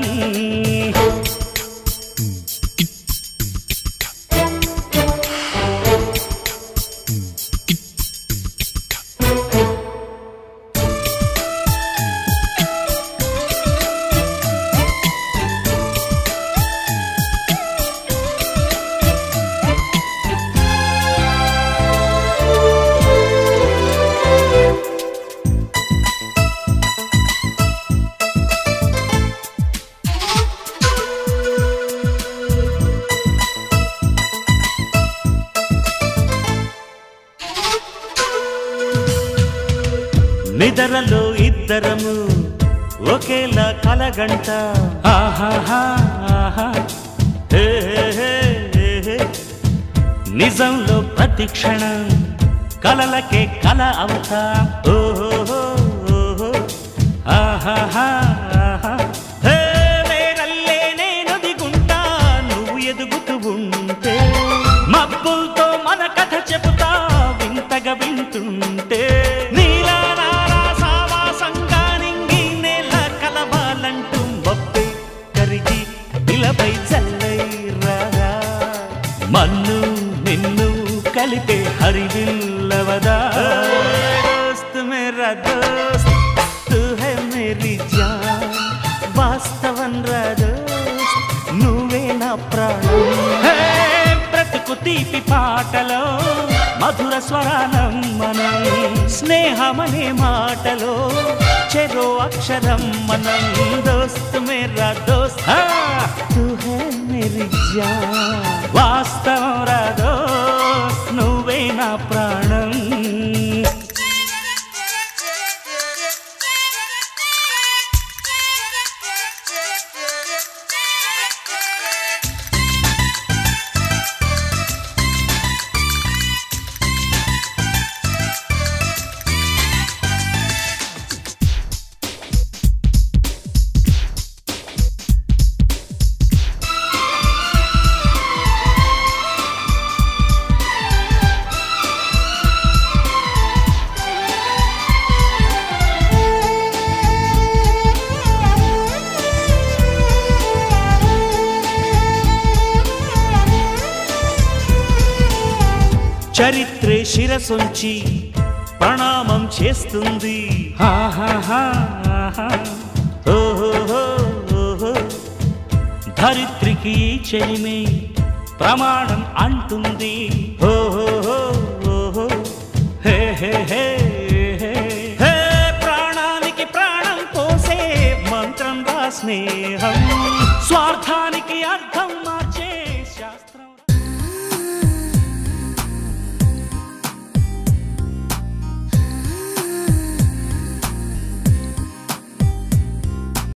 S8: నిదరలో ఇద్దరము ఒకేలా కలగంట ఆహాహా, ఆహా. హే, హే, హే, హే, హే. నిజంలో ప్రతి క్షణం కలలకే కల అవుతా ఓహో ఓహో ఆహాహా, ఆహా. హే, వేరల్లే నేను దిగుంటా నువ్వు ఎదుగుతూ ఉంటే మబ్బులతో మన కథ చెబుతా వింతగా వింటుంటే నీలా నాలా సావాసంగా నింగి నేల కలవాలంటూ మబ్బే కరిగి నిలబై చల్లై రారా మన్ను నిన్ను కలిపే హరివిల్లవదా దోస్త్ మేరా దోస్త్ తూ హై మేరీ జాన్ వాస్తవ తీపి పాటలో మధుర స్వరానం మనం స్నేహమనే మాటలో చెరో అక్షరం మనం దోస్త్ మేరా దోస్త్ హా, తూ హై మేరీ జాన్ వాస్తవం రా దోస్త్ నువ్వే నా ప్రాణం చరిత్రే శిరసొంచి ప్రణామం చేస్తుంది ఆహాహాహా. ఓహోహో, ఓహో. ధరిత్రికి ఈ చెలిమే ప్రమాణం అంటుంది ఓహోహో, ఓహో. హే హే హే హే. హే, ప్రాణానికి ప్రాణం పోసే మంత్రం రా స్నేహం స్వార్థానికి